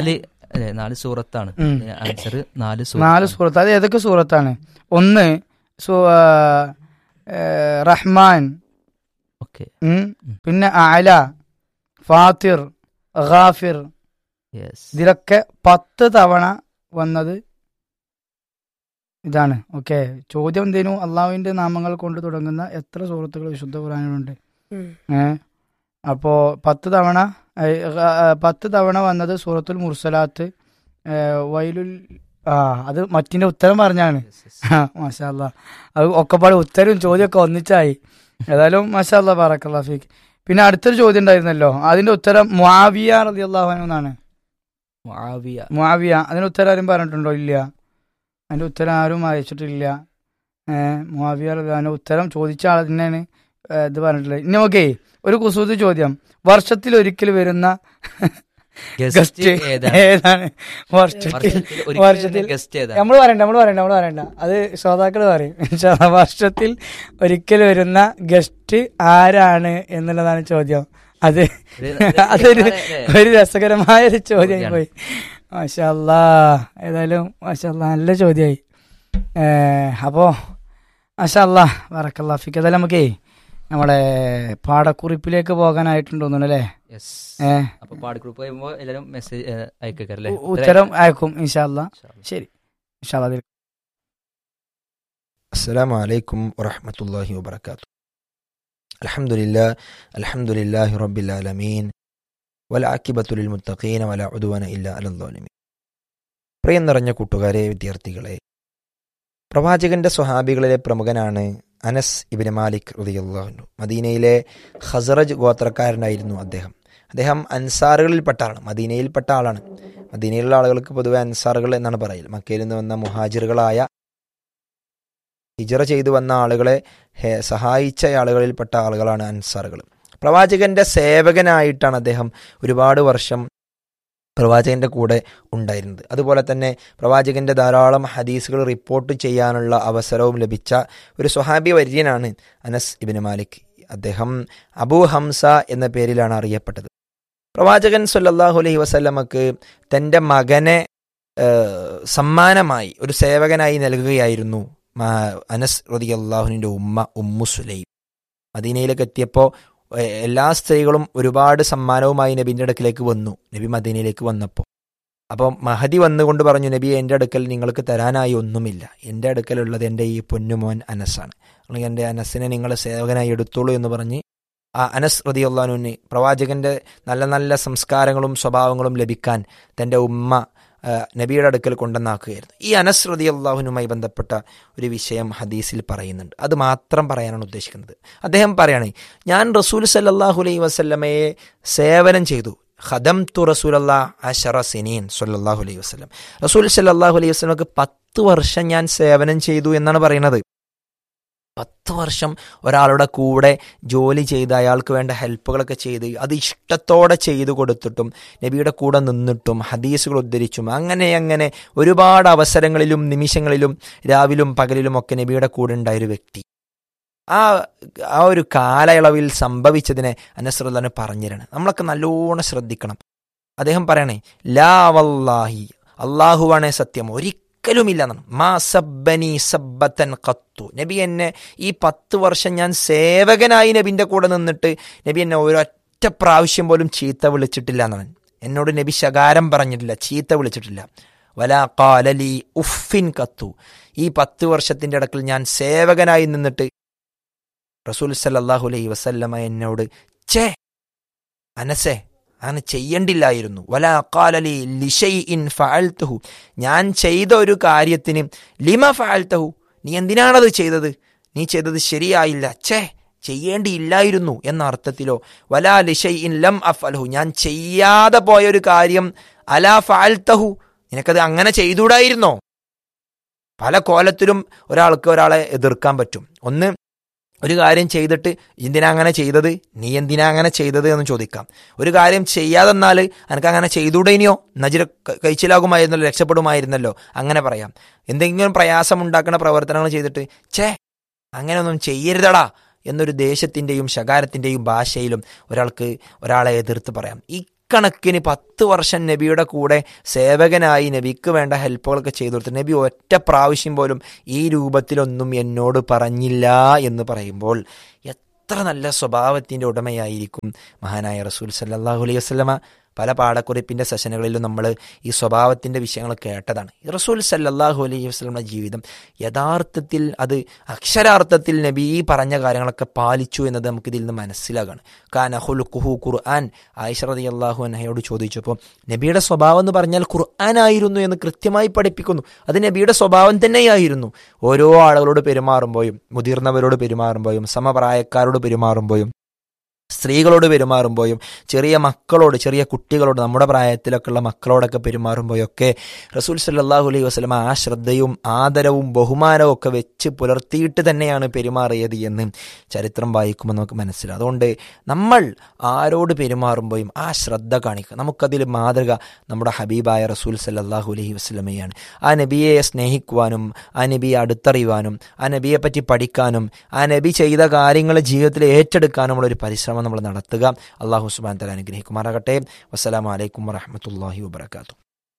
അല്ലെ നാല് സൂറത്താണ്
ഉം.
ആൻസർ നാല്
നാല്
സൂറത്ത്
സൂറത്ത് അത് ഏതൊക്കെ സൂറത്താണ് ഒന്ന് സു- ആ, ഏ, റഹ്മാൻ
ഓക്കെ
ഉം. പിന്നെ അല ഫാത്തിർ ഗാഫിർ
യെസ്
ഇതിലൊക്കെ പത്ത് തവണ വന്നത് ഇതാണ് ഓക്കെ ചോദ്യം എന്തേനു അള്ളാഹുവിന്റെ നാമങ്ങൾ കൊണ്ട് തുടങ്ങുന്ന എത്ര സുഹൃത്തുക്കൾ വിശുദ്ധ ഖുറാനിലുണ്ട്
ഉം.
ഏ അപ്പോ പത്ത് തവണ ഏ, ഗ- ആ, പത്ത് തവണ വന്നത് സൂറത്തുൽ മുർസലാത്ത് ഏ, വൈലുൽ ആ അത് മറ്റിന്റെ ഉത്തരം പറഞ്ഞാണ് മാഷാ അല്ലാ അത് ഒക്കെപ്പാട് ഉത്തരവും ചോദ്യമൊക്കെ ഒന്നിച്ചായി ഏതായാലും മാഷാ അല്ലാ ബാറക്കല്ലാ ഫീക്ക് പിന്നെ അടുത്തൊരു ചോദ്യം ഉണ്ടായിരുന്നല്ലോ അതിന്റെ ഉത്തരം മുആവിയ റളിയല്ലാഹു അൻഹു എന്നാണ്
മുആവിയ
മുആവിയ അതിന് ഉത്തരം ആരും പറഞ്ഞിട്ടുണ്ടോ ഇല്ല അതിന്റെ ഉത്തരം ആരും അയച്ചിട്ടില്ല ഏഹ് മുആവിയ റളിയല്ലാഹു ഉത്തരം ചോദിച്ച ആൾ തന്നെയാണ് ഏഹ് ഇത് പറഞ്ഞിട്ടുള്ളത് ഇനി ഓക്കെ ഒരു കുസൂതി ചോദ്യം വർഷത്തിൽ ഒരിക്കൽ വരുന്ന
ഗസ്റ്റ്
ഗസ്റ്റ്
ഏതാണ്
ഏതാണ് വർഷത്തിൽ വർഷത്തിൽ
ഗസ്റ്റ് ഏതാണ്
നമ്മൾ പറയണ്ട നമ്മൾ പറയണ്ട നമ്മൾ പറയണ്ട അത് ശ്രോതാക്കൾ പറയും ഇൻഷാ അല്ലാ. വർഷത്തിൽ ഒരിക്കൽ വരുന്ന ഗസ്റ്റ് ആരാണ് എന്നുള്ളതാണ് ചോദ്യം അത് അതൊരു ഒരു രസകരമായ ഒരു ചോദ്യമായി
ചോദ്യാണ്.
പോയി മാഷല്ലാ ഏതായാലും മാഷല്ലാ നല്ല ചോദ്യമായി അപ്പോ മാഷല്ലാ വറക്കല്ലാ ഫിക്ക് ഏതായാലും നമുക്കേ നമ്മളെ പാടക്കുറിപ്പിലേക്ക് പോകാനായിട്ടുണ്ടോ അല്ലേ
യെസ്
ഏ
അപ്പൊ പാടിഗ്രൂപ്പ് കഴിയുമ്പോ എല്ലാരും മെസ്സേജ് അയക്കല്ലേ
ഉ- ഉത്തരം അയക്കും ഇൻഷാല്ലാ ശരി ഇൻഷാല്ലാ അതിൽ
السلام عليكم ورحمة الله وبركاته الحمد لله الحمد لله رب العالمين والعاقبة للمتقين ولا عدوان إلا على الظالمين പ്രിയം നിറഞ്ഞ കൂട്ടുകാരെ വിദ്യാർത്ഥികളെ പ്രവാചകന്റെ സ്വഹാബികളിലെ പ്രമുഖനാണ് അനസ് ഇബിന് മാലിക് റുദിയുള്ളാഹു മദീനയിലെ ഹസറജ് ഗോത്രക്കാരനായിരുന്നു അദ്ദേഹം അദ്ദേഹം അൻസാറുകളിൽപ്പെട്ട ആളാണ് മദീനയിൽപ്പെട്ട ആളാണ് മദീനയിലുള്ള ആളുകൾക്ക് പൊതുവെ അൻസാറുകൾ എന്നാണ് പറയൽ മക്കയിൽ നിന്ന് വന്ന മുഹാജിറുകളായ ഹിജറ ചെയ്തു വന്ന ആളുകളെ ഹെ- സഹായിച്ച ആളുകളിൽപ്പെട്ട ആളുകളാണ് അൻസാറുകൾ പ്രവാചകന്റെ സേവകനായിട്ടാണ് അദ്ദേഹം ഒരുപാട് വർഷം പ്രവാചകന്റെ കൂടെ ഉണ്ടായിരുന്നത് അതുപോലെ തന്നെ പ്രവാചകന്റെ ധാരാളം ഹദീസുകൾ റിപ്പോർട്ട് ചെയ്യാനുള്ള അവസരവും ലഭിച്ച ഒരു സ്വഹാബി വര്യനാണ് അനസ് ഇബിന് മാലിക് അദ്ദേഹം അബൂ ഹംസ എന്ന പേരിലാണ് അറിയപ്പെട്ടത് പ്രവാചകൻ സല്ലല്ലാഹു അലൈഹി വസല്ലമക്ക് തൻ്റെ മകനെ ഏഹ്, സമ്മാനമായി ഒരു സേവകനായി നൽകുകയായിരുന്നു മാ- അനസ് റതി അള്ളാഹുവിൻ്റെ ഉമ്മ ഉമ്മു സുലൈം മദീനയിലേക്ക് എത്തിയപ്പോൾ എ- എല്ലാ സ്ത്രീകളും ഒരുപാട് സമ്മാനവുമായി നബിൻ്റെ അടുക്കിലേക്ക് വന്നു നബി മദീനയിലേക്ക് വന്നപ്പോൾ അപ്പോൾ മഹദി വന്നുകൊണ്ട് പറഞ്ഞു നബി എൻ്റെ അടുക്കൽ നിങ്ങൾക്ക് തരാനായി ഒന്നുമില്ല എൻ്റെ അടുക്കലുള്ളത് എൻ്റെ ഈ പൊന്നുമോൻ അനസാണ് അല്ലെങ്കിൽ എൻ്റെ അനസിനെ നിങ്ങൾ സേവകനായി എടുത്തോളൂ എന്ന് പറഞ്ഞ് ആ അനസ് റതി അള്ളാഹുവിന് പ്രവാചകന്റെ നല്ല നല്ല സംസ്കാരങ്ങളും സ്വഭാവങ്ങളും ലഭിക്കാൻ തൻ്റെ ഉമ്മ ആ, നബിയുടെ അടുക്കൽ കൊണ്ടുവന്നാക്കുകയായിരുന്നു ഈ അനസ് റതി അള്ളാഹുനുമായി ബന്ധപ്പെട്ട ഒരു വിഷയം ഹദീസിൽ പറയുന്നുണ്ട് അത് മാത്രം പറയാനാണ് ഉദ്ദേശിക്കുന്നത് അദ്ദേഹം പറയാണ് ഞാൻ റസൂൽ സല്ലാഹു അലൈഹി വസല്ലമയെ സേവനം ചെയ്തു ഖദം തു റസൂൽ അഷറ സിനീൻ സല്ലാഹു അലൈഹി വസ്ലം റസൂൽ സല്ലാഹു അലൈഹി വസ്ലമക്ക് പത്ത് വർഷം ഞാൻ സേവനം ചെയ്തു എന്നാണ് പറയുന്നത് പത്ത് വർഷം ഒരാളുടെ കൂടെ ജോലി ചെയ്ത് അയാൾക്ക് വേണ്ട ഹെൽപ്പുകളൊക്കെ ചെയ്ത് അത് ഇഷ്ടത്തോടെ ചെയ്തു കൊടുത്തിട്ടും നബിയുടെ കൂടെ നിന്നിട്ടും ഹദീസുകൾ ഉദ്ധരിച്ചും അങ്ങനെ അങ്ങനെ ഒരുപാട് അവസരങ്ങളിലും നിമിഷങ്ങളിലും രാവിലും പകലിലും ഒക്കെ നബിയുടെ കൂടെ ഉണ്ടായൊരു വ്യക്തി ആ ആ ഒരു കാലയളവിൽ സംഭവിച്ചതിനെ അനസ്രുല്ലാന് പറഞ്ഞിരാണ് നമ്മളൊക്കെ നല്ലോണം ശ്രദ്ധിക്കണം അദ്ദേഹം പറയണേ ലാ വല്ലാഹി അള്ളാഹുവാണേ സത്യം ഒരിക്കലുമില്ല എന്നാണ് മാ സബ്ബനി സബ്ബത്തൻ കത്തു നബി എന്നെ ഈ പത്ത് വർഷം ഞാൻ സേവകനായി നബിന്റെ കൂടെ നിന്നിട്ട് നബി എന്നെ ഒരൊറ്റ പ്രാവശ്യം പോലും ചീത്ത വിളിച്ചിട്ടില്ല എന്നാണ് എന്നോട് നബി ശകാരം പറഞ്ഞിട്ടില്ല ചീത്ത വിളിച്ചിട്ടില്ല വലാ കാലലി ഉഫിൻ കത്തു ഈ പത്ത് വർഷത്തിന്റെ ഇടക്കിൽ ഞാൻ സേവകനായി നിന്നിട്ട് റസൂൽ സല്ലല്ലാഹു അലൈഹി വസല്ലമ എന്നോട് ചേ അനസേ അങ്ങനെ ചെയ്യണ്ടില്ലായിരുന്നു വലാ കാലലി ലിഷൈഇൻ ഫഅൽതുഹു ഞാൻ ചെയ്ത ഒരു കാര്യത്തിന് ലിമ ഫഅൽതഹു നീ എന്തിനാണത് ചെയ്തത് നീ ചെയ്തത് ശരിയായില്ല ഛേ ചെയ്യേണ്ടിയില്ലായിരുന്നു എന്ന അർത്ഥത്തിലോ വലാ ലിഷൈഇൻ ലം അഫ്അൽഹു ഞാൻ ചെയ്യാതെ പോയ ഒരു കാര്യം അലാ ഫഅൽതഹു നിനക്കത് അങ്ങനെ ചെയ്തുകൂടായിരുന്നോ പല കോലത്തിലും ഒരാൾക്ക് ഒരാളെ എതിർക്കാൻ പറ്റും ഒന്ന് ഒരു കാര്യം ചെയ്തിട്ട് എന്തിനാ അങ്ങനെ ചെയ്തത് നീ എന്തിനാ അങ്ങനെ ചെയ്തത് എന്ന് ചോദിക്കാം ഒരു കാര്യം ചെയ്യാതെന്നാൽ എനിക്ക് അങ്ങനെ ചെയ്തുകൂടേനിയോ നജിര കഴിച്ചിലാകുമായിരുന്നല്ലോ രക്ഷപ്പെടുമായിരുന്നല്ലോ അങ്ങനെ പറയാം എന്തെങ്കിലും പ്രയാസം ഉണ്ടാക്കുന്ന പ്രവർത്തനങ്ങൾ ചെയ്തിട്ട് ഛേ അങ്ങനെയൊന്നും ചെയ്യരുതടാ എന്നൊരു ദേശത്തിൻ്റെയും ശകാരത്തിൻ്റെയും ഭാഷയിലും ഒരാൾക്ക് ഒരാളെ എതിർത്ത് പറയാം ഈ വർഷക്കണക്കിന് പത്ത് വർഷം നബിയുടെ കൂടെ സേവകനായി നബിക്ക് വേണ്ട ഹെൽപ്പുകളൊക്കെ ചെയ്തു കൊടുത്തു നബി ഒറ്റ പ്രാവശ്യം പോലും ഈ രൂപത്തിലൊന്നും എന്നോട് പറഞ്ഞില്ല എന്ന് പറയുമ്പോൾ എത്ര നല്ല സ്വഭാവത്തിൻ്റെ ഉടമയായിരിക്കും മഹാനായ റസൂൽ സല്ലല്ലാഹു അലൈഹി വസല്ലമ പല പാഠക്കുറിപ്പിൻ്റെ സെഷനുകളിലും നമ്മൾ ഈ സ്വഭാവത്തിൻ്റെ വിഷയങ്ങൾ കേട്ടതാണ് ഈ റസൂൽ സല്ലല്ലാഹു അലൈഹി വസല്ലമയുടെ ജീവിതം യഥാർത്ഥത്തിൽ അത് അക്ഷരാർത്ഥത്തിൽ നബി ഈ പറഞ്ഞ കാര്യങ്ങളൊക്കെ പാലിച്ചു എന്നത് നമുക്ക് ഇതിൽ നിന്ന് മനസ്സിലാകാണ് കാന ഹുലുഖുഹു ഖുർആൻ ആയിഷ റളിയല്ലാഹു അൻഹയോട് ചോദിച്ചപ്പോൾ നബിയുടെ സ്വഭാവം എന്ന് പറഞ്ഞാൽ ഖുർആൻ ആയിരുന്നു എന്ന് കൃത്യമായി പഠിപ്പിക്കുന്നു അത് നബിയുടെ സ്വഭാവം തന്നെയായിരുന്നു ഓരോ ആളുകളോട് പെരുമാറുമ്പോഴും മുതിർന്നവരോട് പെരുമാറുമ്പോഴും സമപ്രായക്കാരോട് പെരുമാറുമ്പോഴും സ്ത്രീകളോട് പെരുമാറുമ്പോഴും ചെറിയ മക്കളോട് ചെറിയ കുട്ടികളോട് നമ്മുടെ പ്രായത്തിലൊക്കെ ഉള്ള മക്കളോടൊക്കെ പെരുമാറുമ്പോഴൊക്കെ റസൂൽ സല്ലല്ലാഹു അലൈഹി വസല്ലമ ആ ശ്രദ്ധയും ആദരവും ബഹുമാനവും ഒക്കെ വെച്ച് പുലർത്തിയിട്ട് തന്നെയാണ് പെരുമാറിയത് എന്ന് ചരിത്രം വായിക്കുമ്പോൾ നമുക്ക് മനസ്സിലാവും അതുകൊണ്ട് നമ്മൾ ആരോട് പെരുമാറുമ്പോഴും ആ ശ്രദ്ധ കാണിക്കുക നമുക്കതിൽ മാതൃക നമ്മുടെ ഹബീബായ റസൂൽ സല്ലല്ലാഹു അലൈഹി വസല്ലമയാണ് ആ നബിയെ സ്നേഹിക്കുവാനും ആ നബിയെ അടുത്തറിയുവാനും ആ നബിയെ പറ്റി പഠിക്കാനും ആ നബി ചെയ്ത കാര്യങ്ങൾ ജീവിതത്തിൽ ഏറ്റെടുക്കാനുമുള്ള ഒരു പരിശ്രമം നമ്മൾ നടത്തുക അള്ളാഹു സുബാൻ തല അനുഗ്രഹിക്കുമാറാകട്ടെ വസ്സലാമു അലൈക്കും വറഹമത്തല്ലാഹി വബർക്കാത്തു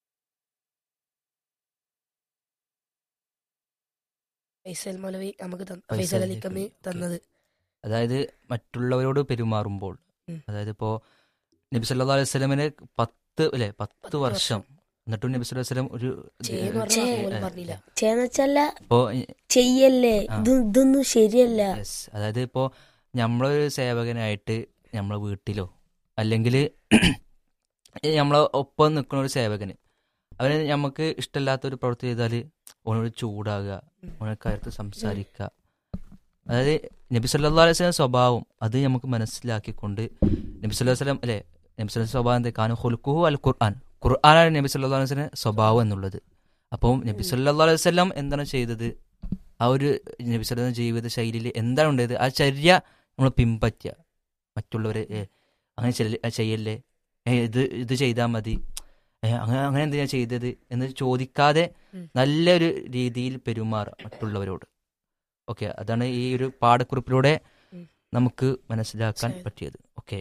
ഫൈസൽ മൗലവി നമുക്ക് തന്ന-
ഫൈസൽ
ഫൈസൽ
അലി
അലിക്കമ്മി
കമ്മി.
തന്നത്
അതായത് മറ്റുള്ളവരോട് പെരുമാറുമ്പോൾ
ഉം.
അതായത് ഇപ്പോ നബി സല്ലല്ലാഹു അലൈഹി വസല്ലമനെ പത്ത് അല്ലെ പത്ത്
പത്ത്
വർഷം എന്നിട്ടും നബി സല്ലല്ലാഹു അലൈഹി വസല്ലം ഒരു
ചെയ്യുന്ന
ഏ,
പറഞ്ഞാൽ
ചെ-
പോലും
ഏ,
പറഞ്ഞില്ല
ചെയ്യാന്ന് വെച്ചല്ല
ഇപ്പോ
ചെയ്യല്ലേ
ആ.
ഇത് ഇതൊന്നും ശരിയല്ല
യെസ് അതായത് ഇപ്പോൾ നമ്മളൊരു സേവകനായിട്ട് നമ്മളെ വീട്ടിലോ അല്ലെങ്കിൽ നമ്മളെ ഒപ്പം നിൽക്കുന്ന ഒരു സേവകന് അവന് നമുക്ക് ഇഷ്ടമില്ലാത്ത ഒരു പ്രവൃത്തി ചെയ്താൽ ഓനോട് ചൂടാകുക ഓനെ കയർത്ത് സംസാരിക്കുക അതായത് നബി സല്ലല്ലാഹു അലൈഹി വസല്ലം സ്വഭാവം അത് നമുക്ക് മനസ്സിലാക്കിക്കൊണ്ട് നബി സല്ലല്ലാഹു അലൈഹി വസല്ലം അല്ലേ നബി സല്ലല്ലാഹു അലൈഹി സ്വഭാവം എന്താ കാനു ഹുൽക്കുഹു അൽ ഖുർആൻ ഖുർആനാണ് നബി സല്ലല്ലാഹു അലൈഹി വസല്ലം സ്വഭാവം എന്നുള്ളത് അപ്പം നബി സല്ലല്ലാഹു അലൈഹി വസല്ലം എന്താണ് ചെയ്തത് ആ ഒരു നബി സല്ലല്ലാഹു ജീവിത ശൈലിയിൽ എന്താണ് ഉണ്ടായത് ആ ചര്യ നമ്മൾ പിൻപറ്റുക മറ്റുള്ളവരെ ഏ, അങ്ങനെ ചെല്ല- ചെയ്യല്ലേ ഏ, ഇത് ഇത് ചെയ്താൽ മതി ഏ, അങ്ങനെ അങ്ങനെ എന്തിനാ ചെയ്തത് എന്ന് ചോദിക്കാതെ
ഉം.
നല്ലൊരു രീതിയിൽ പെരുമാറുക മറ്റുള്ളവരോട് ഓക്കെ അതാണ് ഈ ഒരു പാഠക്കുറിപ്പിലൂടെ
ഉം.
നമുക്ക് മനസ്സിലാക്കാൻ
ശരി.
പറ്റിയത് ഓക്കെ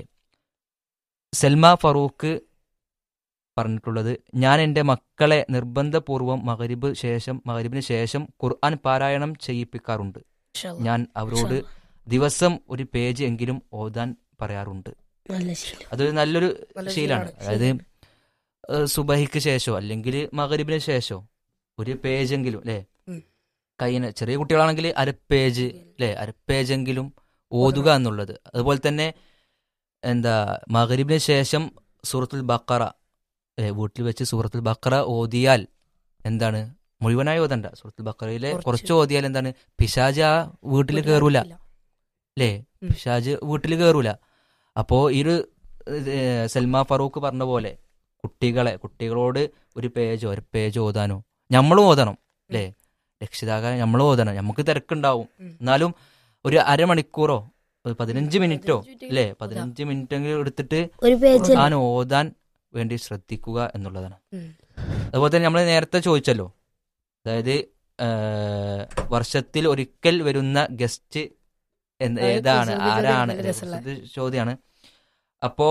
സൽമ ഫറൂഖ് പറഞ്ഞിട്ടുള്ളത് ഞാൻ എൻ്റെ മക്കളെ നിർബന്ധപൂർവം മകരിബ് ശേഷം മകരിബിന് ശേഷം ഖുർആൻ പാരായണം ചെയ്യിപ്പിക്കാറുണ്ട്
ഇൻഷാ അല്ലാ.
ഞാൻ അവരോട് ദിവസം ഒരു പേജ് എങ്കിലും ഓതാൻ പറയാറുണ്ട്
നല്ല ശീലം
അതൊരു നല്ലൊരു
നല്ല
ശീലാണ്
ശീലമാണ്.
അതായത് ഏഹ് സുബഹിക്ക് ശേഷമോ അല്ലെങ്കിൽ മകരിബിന് ശേഷമോ ഒരു പേജെങ്കിലും അല്ലേ
ഉം.
കയ്യിന് ചെറിയ കുട്ടികളാണെങ്കിൽ അര പേജ് അല്ലേ അര പേജെങ്കിലും ഓതുക എന്നുള്ളത് അതുപോലെ തന്നെ എന്താ മകരിബിന് ശേഷം സൂറത്തുൽ ബക്കറ അല്ലേ വീട്ടിൽ വെച്ച് സൂറത്തുൽ ബക്കറ ഓതിയാൽ എന്താണ് മുഴുവനായി ഓതണ്ട സൂറത്തുൽ ബക്കറയിലെ
കുറച്ച്.
കുറച്ച് ഓതിയാൽ എന്താണ് പിശാജ് ആ വീട്ടിൽ കയറൂല
ഇല്ല.
അല്ലേ
ഉം.
പിശാജ് വീട്ടിൽ കയറൂല അപ്പോ ഈ ഒരു ഏഹ്, സൽമാ ഫറൂഖ് പറഞ്ഞ പോലെ കുട്ടികളെ കുട്ടികളോട് ഒരു പേജോ ഒരു പേജോ ഓതാനോ നമ്മളും ഓതണം അല്ലേ രക്ഷിതാക്കളെ നമ്മളും ഓതണം നമുക്ക് തിരക്കുണ്ടാവും
ഉം.
എന്നാലും ഒരു അരമണിക്കൂറോ ഒരു പതിനഞ്ച് മിനിറ്റോ
പതിനഞ്ച്
അല്ലേ
മിനിറ്റ്
പതിനഞ്ച് മിനിറ്റ് എങ്കിലും എടുത്തിട്ട്
ഒരു പേജ്
ഖുർആൻ ഓതാൻ വേണ്ടി ശ്രദ്ധിക്കുക എന്നുള്ളതാണ്
ഉം.
അതുപോലെ തന്നെ നമ്മൾ നേരത്തെ ചോദിച്ചല്ലോ അതായത് ഏഹ്, വർഷത്തിൽ ഒരിക്കൽ വരുന്ന ഗസ്റ്റ് എന്ത്
അത്
ഏതാണ്
കുസൃതി ചോദ്യം
ആരാണ്
നല്ല രസമുള്ള.
ഇത് ചോദ്യമാണ് അപ്പോ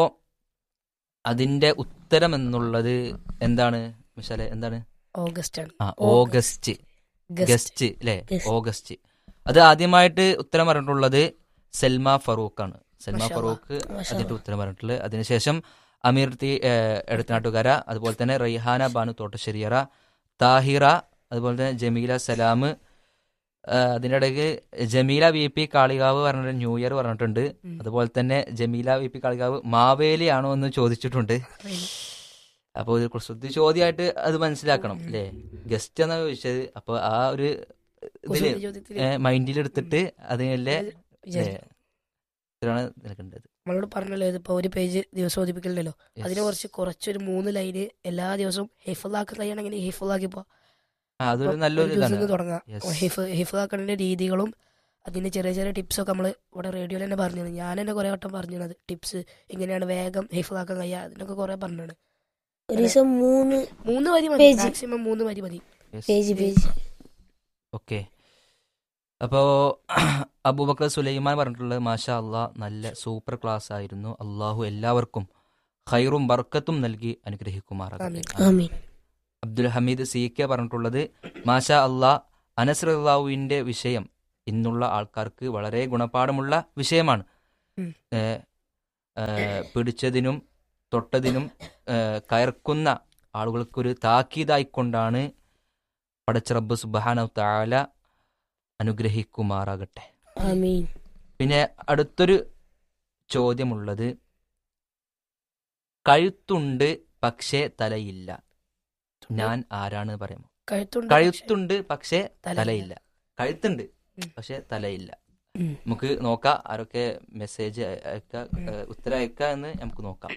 അതിന്റെ ഉത്തരം എന്നുള്ളത് എന്താണ് മിഷാലെ എന്താണ്
ഓഗസ്റ്റ് ആണ്
ആ ഓഗസ്റ്റ്
ഗസ്റ്റ്
ഗസ്റ്റ് അല്ലേ
Guest.
ഓഗസ്റ്റ് അത് ആദ്യമായിട്ട് ഉത്തരം പറഞ്ഞിട്ടുള്ളത് സൽമ ഫറൂഖ് ആണ് സൽമ
മാഷാ അല്ലാ.
ഫറൂഖ്
മാഷാ
അതിന്റെ ഉത്തരം പറഞ്ഞിട്ടുള്ളത് അതിനുശേഷം അമീർ തി എടത്തനാട്ടുകര അതുപോലെ തന്നെ റൈഹാന ബാനു തോട്ടശ്ശേരിയറ താഹിറ അതുപോലെ തന്നെ ജമീല സലാം അതിൻ്റെ ഇടയ്ക്ക് ജമീല വി പി കാളികാവ് പറഞ്ഞിട്ട് ന്യൂ ഇയർ പറഞ്ഞിട്ടുണ്ട്
ഉം.
അതുപോലെ തന്നെ ജമീല വി പി കാളികാവ് മാവേലി ആണോ എന്ന് ചോദിച്ചിട്ടുണ്ട് അപ്പോൾ ഒരു കുസൃതി ചോദ്യമായിട്ട് അത് മനസ്സിലാക്കണം അല്ലേ ഗസ്റ്റ് എന്നാ ചോദിച്ചത് അപ്പോൾ ആ ഒരു ഇതില്
കുസൃതി ചോദ്യത്തില്
മൈൻഡിൽ എടുത്തിട്ട് അതിനല്ലേ
വിചാരിക്കും.
ഇതാണ് നിനക്കുണ്ടത്
നമ്മളോട് പറഞ്ഞല്ലോ ഇതിപ്പോ ഒരു പേജ് ദിവസം ഓദിപ്പിക്കലുണ്ടല്ലോ അതിനെ കുറിച്ച് കുറച്ചൊരു മൂന്ന് ലൈന് എല്ലാ ദിവസവും ഹിഫലാക്കി കഴിയണമെങ്കിൽ ഹിഫലാക്കി പോ
ആ, അതൊരു നല്ലൊരു
ദിവസം
ഇതാണ്
തുടങ്ങാം
Yes.
ഹിഫ് ഹിഫാക്കേണ്ട രീതികളും അതിന്റെ ചെറിയ ചെറിയ ടിപ്സ് ഒക്കെ നമ്മൾ ഇവിടെ റേഡിയോയിൽ തന്നെ പറഞ്ഞത് ഞാൻ തന്നെ കുറെ വട്ടം പറഞ്ഞത് ടിപ്സ് ഇങ്ങനെയാണ് വേഗം ഹിഫാക്കാൻ കഴിയുക അതിനൊക്കെ കുറെ പറഞ്ഞാണ്
ഒരു ദിവസം മൂന്ന്
മൂന്ന് വരി മതി
Page.
മാക്സിമം മൂന്ന് വരി മതി
Yes.
പേജ് പേജ്
ഓക്കെ അപ്പോ അബൂബക്കർ സുലൈമാൻ പറഞ്ഞിട്ടുള്ളത് മാഷാ അള്ളാഹ് നല്ല സൂപ്പർ ക്ലാസ് ആയിരുന്നു അള്ളാഹു എല്ലാവർക്കും ഖൈറും ബർക്കത്തും നൽകി അനുഗ്രഹിക്കുമാറാകട്ടെ
ആമീൻ
അബ്ദുൽ ഹമീദ് സി കെ പറഞ്ഞിട്ടുള്ളത് മാഷാ അള്ളാ അനസ്രല്ലാവുവിന്റെ വിഷയം ഇന്നുള്ള ആൾക്കാർക്ക് വളരെ ഗുണപാഠമുള്ള വിഷയമാണ്
ഉം.
ഏ, ഏ, പിടിച്ചതിനും തൊട്ടതിനും ഏ, കയർക്കുന്ന ആളുകൾക്കൊരു താക്കീതായിക്കൊണ്ടാണ് പടച്ച റബ്ബ് സുബാന താല അനുഗ്രഹിക്കുമാറാകട്ടെ
ആമീൻ
പിന്നെ അടുത്തൊരു ചോദ്യമുള്ളത് കഴുത്തുണ്ട് പക്ഷേ തലയില്ല ഞാൻ ആരാണ് പറയാമോ
കഴുത്തുണ്ട്
കഴുത്തുണ്ട് പക്ഷേ
തലയില്ല.
തലയില്ല കഴുത്തുണ്ട്
ഉം.
പക്ഷെ തലയില്ല
ഉം.
നമുക്ക് നോക്കാം ആരൊക്കെ മെസ്സേജ് അയക്ക
ഉം.
ഏഹ് ഉത്തരം അയക്ക എന്ന് നമുക്ക് നോക്കാം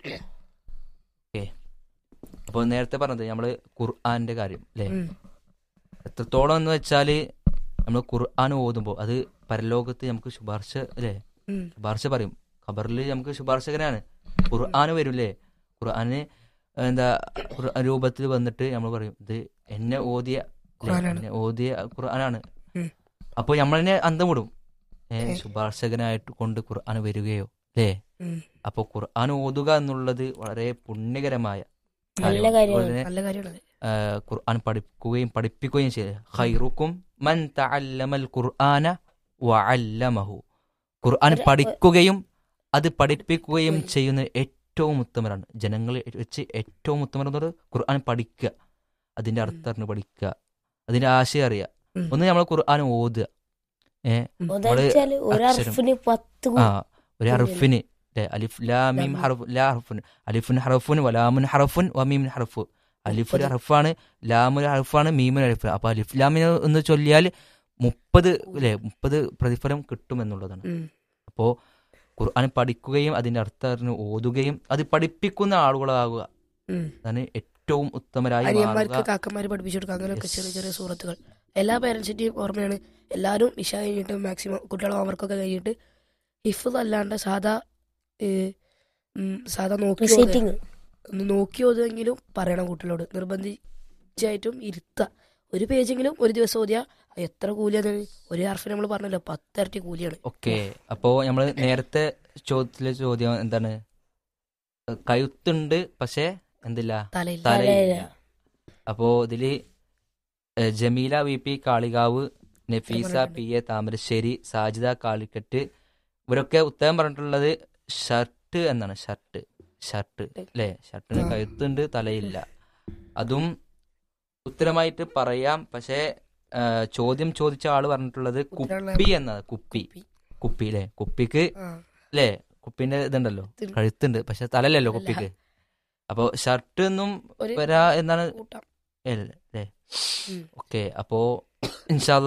ഓക്കെ അപ്പോൾ നേരത്തെ പറഞ്ഞത് നമ്മള് ഖുർആന്റെ കാര്യം അല്ലേ
ഉം.
എത്രത്തോളം എന്ന് വെച്ചാല് നമ്മൾ ഖുർആൻ ഓതുമ്പോൾ അത് പരലോകത്ത് നമുക്ക് ശുപാർശ അല്ലേ
ഉം.
ശുപാർശ പറയും ഖബറിൽ നമുക്ക് ശുപാർശകനാണ് ഖുർആൻ വരൂലേ ഖുർആന് എന്താ ഖുർആൻ രൂപത്തിൽ വന്നിട്ട് നമ്മൾ പറയും ഇത് എന്നെ ഓതിയ അല്ലേ?
ഖുർആനാണ്.
എന്നെ ഓതിയ ഖുർആനാണ്
ഉം.
അപ്പോൾ നമ്മളതിനെ അന്തം വിടും ഏ,
ഏ.
ശുപാർശകനായിട്ട് കൊണ്ട് ഖുർആൻ വരികയോ അല്ലേ
ഉം.
അപ്പോൾ ഖുർആൻ ഓതുക എന്നുള്ളത് വളരെ പുണ്യകരമായ
നല്ല
കാര്യമാണ്. അതുപോലെ
കാര്യമാണ്
തന്നെ
നല്ല കാര്യമാണ്
ആ, ഖുർആൻ പഠിക്കുകയും പഠിപ്പിക്കുകയും ചെയ്ത് ഖൈറുക്കും മൻ തഅല്ലമൽ ഖുർആന വഅല്ലമഹു ഖുർആൻ
ഒരു-
പഠിക്കുകയും അത് പഠിപ്പിക്കുകയും ചെയ്യുന്ന ഏറ്റവും ഉത്തമരാണ് ജനങ്ങളെ വെച്ച് ഏറ്റവും ഉത്തമർ എന്ന് പറയുന്നത് ഖുർആൻ പഠിക്കുക അതിന്റെ അർത്ഥം അറിഞ്ഞ് പഠിക്കുക അതിന്റെ ആശയം അറിയുക
ഉം.
ഒന്ന് നമ്മൾ ഖുർആൻ ഓതുക ഏ
ഒതെച്ചാല് ഒരു
അക്ഷരം.
അർഫിന് പത്ത്
ആ
ഗുണം.
ഒരു ഹർഫിന് ല്ലേ? അലിഫ് ലാമീം ഹർഫ് ലാ ഹർഫുൻ അലിഫുൻ ഹർഫുൻ വലാമുൻ ഹർഫുൻ വമീമിൻ ഹർഫ് അലിഫ് ഒരു ഹർഫാണ് ലാമൊരു ഹർഫാണ് മീമൊരു ഹർഫ് അപ്പൊ അലിഫ് ലാമിന് എന്ന് ചൊല്ലിയാൽ മുപ്പത് അല്ലെ മുപ്പത് പ്രതിഫലം കിട്ടും എന്നുള്ളതാണ്
ഉം.
അപ്പോ ഖുർആൻ പഠിക്കുകയും അതിന്റെ അർത്ഥം അറിഞ്ഞ് ഓതുകയും അത് പഠിപ്പിക്കുന്ന ആളുകളാകുക
ഉം.
അതാണ് ഏറ്റവും ഉത്തമരായി
അനിയന്മാർക്ക്
മാറുക
കാക്കന്മാര് പഠിപ്പിച്ചു കൊടുക്കുക അങ്ങനെയൊക്കെ
Yes.
ചെറിയ ചെറിയ സൂറത്തുകൾ എല്ലാ പേരൻസിന്റെയും ഓർമ്മയാണ് എല്ലാവരും ഇഷ കഴിഞ്ഞിട്ട് മാക്സിമം കുട്ടികളെ ഹോംവർക്കൊക്കെ കഴിഞ്ഞിട്ട് ഹിഫുദ് അല്ലാണ്ട് സാധാ ഏ, ഉം, സാധാ നോക്കി ഓതുക.
റിസൈറ്റിങ്
ഒന്ന് നോക്കി ഓതുമെങ്കിലും പറയണം കുട്ടികളോട് നിർബന്ധിച്ചായിട്ടും ഇരുത്തുക ഒരു പേജെങ്കിലും ഒരു ദിവസം ഓതിയാ എത്ര കൂലിയാണ് ഒരു ഹർഫിന് നമ്മൾ പറഞ്ഞല്ലോ പത്തിരട്ടി കൂലിയാണ്
ഓക്കെ അപ്പോ നമ്മള് നേരത്തെ ചോദ്യത്തിലെ ചോദ്യം എന്താണ് കഴുത്തുണ്ട് പക്ഷെ എന്തില്ല
തലയിൽ
തലയില്ല അപ്പോ ഇതില് ഏ, ജമീല വി പി കാളികാവ് നഫീസ
പറഞ്ഞിട്ടുണ്ട്.
പി എ താമരശ്ശേരി സാജിദ കാളിക്കട്ട് ഇവരൊക്കെ ഉത്തരം പറഞ്ഞിട്ടുള്ളത് ഷർട്ട് എന്നാണ് ഷർട്ട് ഷർട്ട് അല്ലേ ഷർട്ടിന്
ആ.
കഴുത്തുണ്ട് തലയില്ല അതും ഉത്തരമായിട്ട് പറയാം പക്ഷേ ഏ, ചോദ്യം ചോദിച്ച ആള് പറഞ്ഞിട്ടുള്ളത്
ഉത്തരമുള്ള-
കുപ്പി എന്നാണ് കുപ്പി
കുപ്പി.
കുപ്പി അല്ലേ കുപ്പിക്ക്
ആ,
അല്ലേ കുപ്പിന്റെ ഇതുണ്ടല്ലോ
ഇതുണ്ട്.
കഴുത്തുണ്ട് പക്ഷെ തലല്ലല്ലോ
അല്ല.
കുപ്പിക്ക് അപ്പോ ഷർട്ട് എന്നും
ഒരു
വരാ എന്നാണ്
കൂട്ടം
അല്ലേ
ഉം.
ഓക്കെ അപ്പോ ഇൻഷാല്ല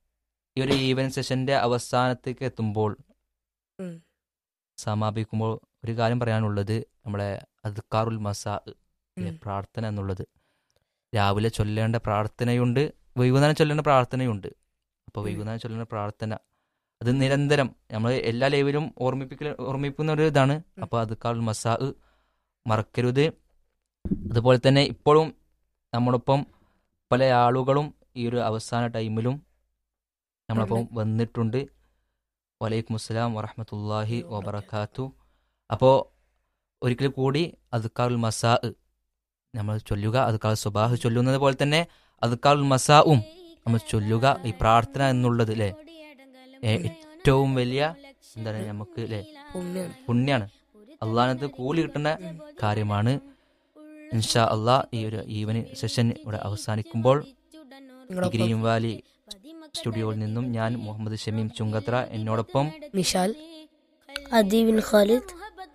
ഈ ഒരു ഈവന്റ് സെഷന്റെ അവസാനത്തേക്ക് എത്തുമ്പോൾ
ഉം.
സമാപിക്കുമ്പോൾ ഒരു കാര്യം പറയാനുള്ളത് നമ്മളെ അദ്കാറുൽ മസാ
ഉം.
പ്രാർത്ഥന എന്നുള്ളത് രാവിലെ ചൊല്ലേണ്ട പ്രാർത്ഥനയുണ്ട് വൈകുന്നേരം ചൊല്ലേണ്ട പ്രാർത്ഥനയുണ്ട് അപ്പോൾ
ഉം.
വൈകുന്നേരം ചൊല്ലേണ്ട പ്രാർത്ഥന അത് നിരന്തരം നമ്മൾ എല്ലാ ലൈവിലും ഓർമ്മിപ്പിക്കൽ ഓർമ്മിപ്പിക്കുന്ന ഒരു ഇതാണ്
ഉം.
അപ്പോൾ അദ്കാറുൽ മസാ മറക്കരുത് അതുപോലെ തന്നെ ഇപ്പോഴും നമ്മോടൊപ്പം പല ആളുകളും ഈ ഒരു അവസാന ടൈമിലും നമ്മളൊപ്പം വന്നിട്ടുണ്ട് വലൈക്കും അസ്സലാം വറഹമത്തല്ലാഹി വബർക്കാത്തു അപ്പോൾ ഒരിക്കൽ കൂടി അദ്ക്കാറുൽ മസാ നമ്മൾ ചൊല്ലുക അദ്ക്കാർ സുബാഹ് ചൊല്ലുന്നത് പോലെ തന്നെ അദ്ക്കാറുൽ മസാവും നമ്മൾ ചൊല്ലുക ഈ പ്രാർത്ഥന എന്നുള്ളത് അല്ലേ ഏ, ഏറ്റവും വലിയ എന്താണ് നമുക്ക് അല്ലേ
പുണ്യാണ്
പുണ്യാണ് അള്ളാഹനത്ത് കൂലി കിട്ടുന്ന കാര്യമാണ് ഇൻഷാ അള്ളാ ഈ ഒരു ഈവനിങ് സെഷൻ ഇവിടെ അവസാനിക്കുമ്പോൾ
നിങ്ങളൊപ്പം
ഗ്രീൻ വാലി സ്റ്റുഡിയോയിൽ നിന്നും ഞാൻ മുഹമ്മദ് ഷമീം ചുങ്കത്ര എന്നോടൊപ്പം
നിഷാൽ
അദീബിൻ ഖാലിദ്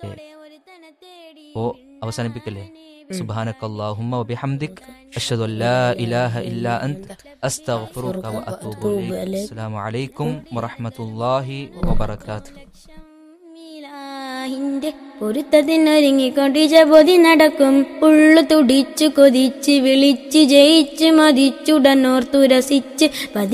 ഓ അവസാനിപ്പിക്കല്ലേ സുബാനക അല്ലാഹുമ്മ വബിഹംദിക് അഷ്ഹദു അല്ലാ ഇലാഹ ഇല്ലാ അൻത അസ്തഗ്ഫിറുക വഅതൂബു ഇലൈക് അസ്സലാമു അലൈക്കും വറഹ്മത്തുള്ളാഹി വബറകാതുഹു
ിന്റെ പൊരുത്തതിനൊരുങ്ങിക്കൊണ്ട് ജപതി നടക്കും ഉള്ളു തുടിച്ചു കൊതിച്ച് വിളിച്ച് ജയിച്ച് മതിച്ചുടനോർത്തുരസിച്ച് പതി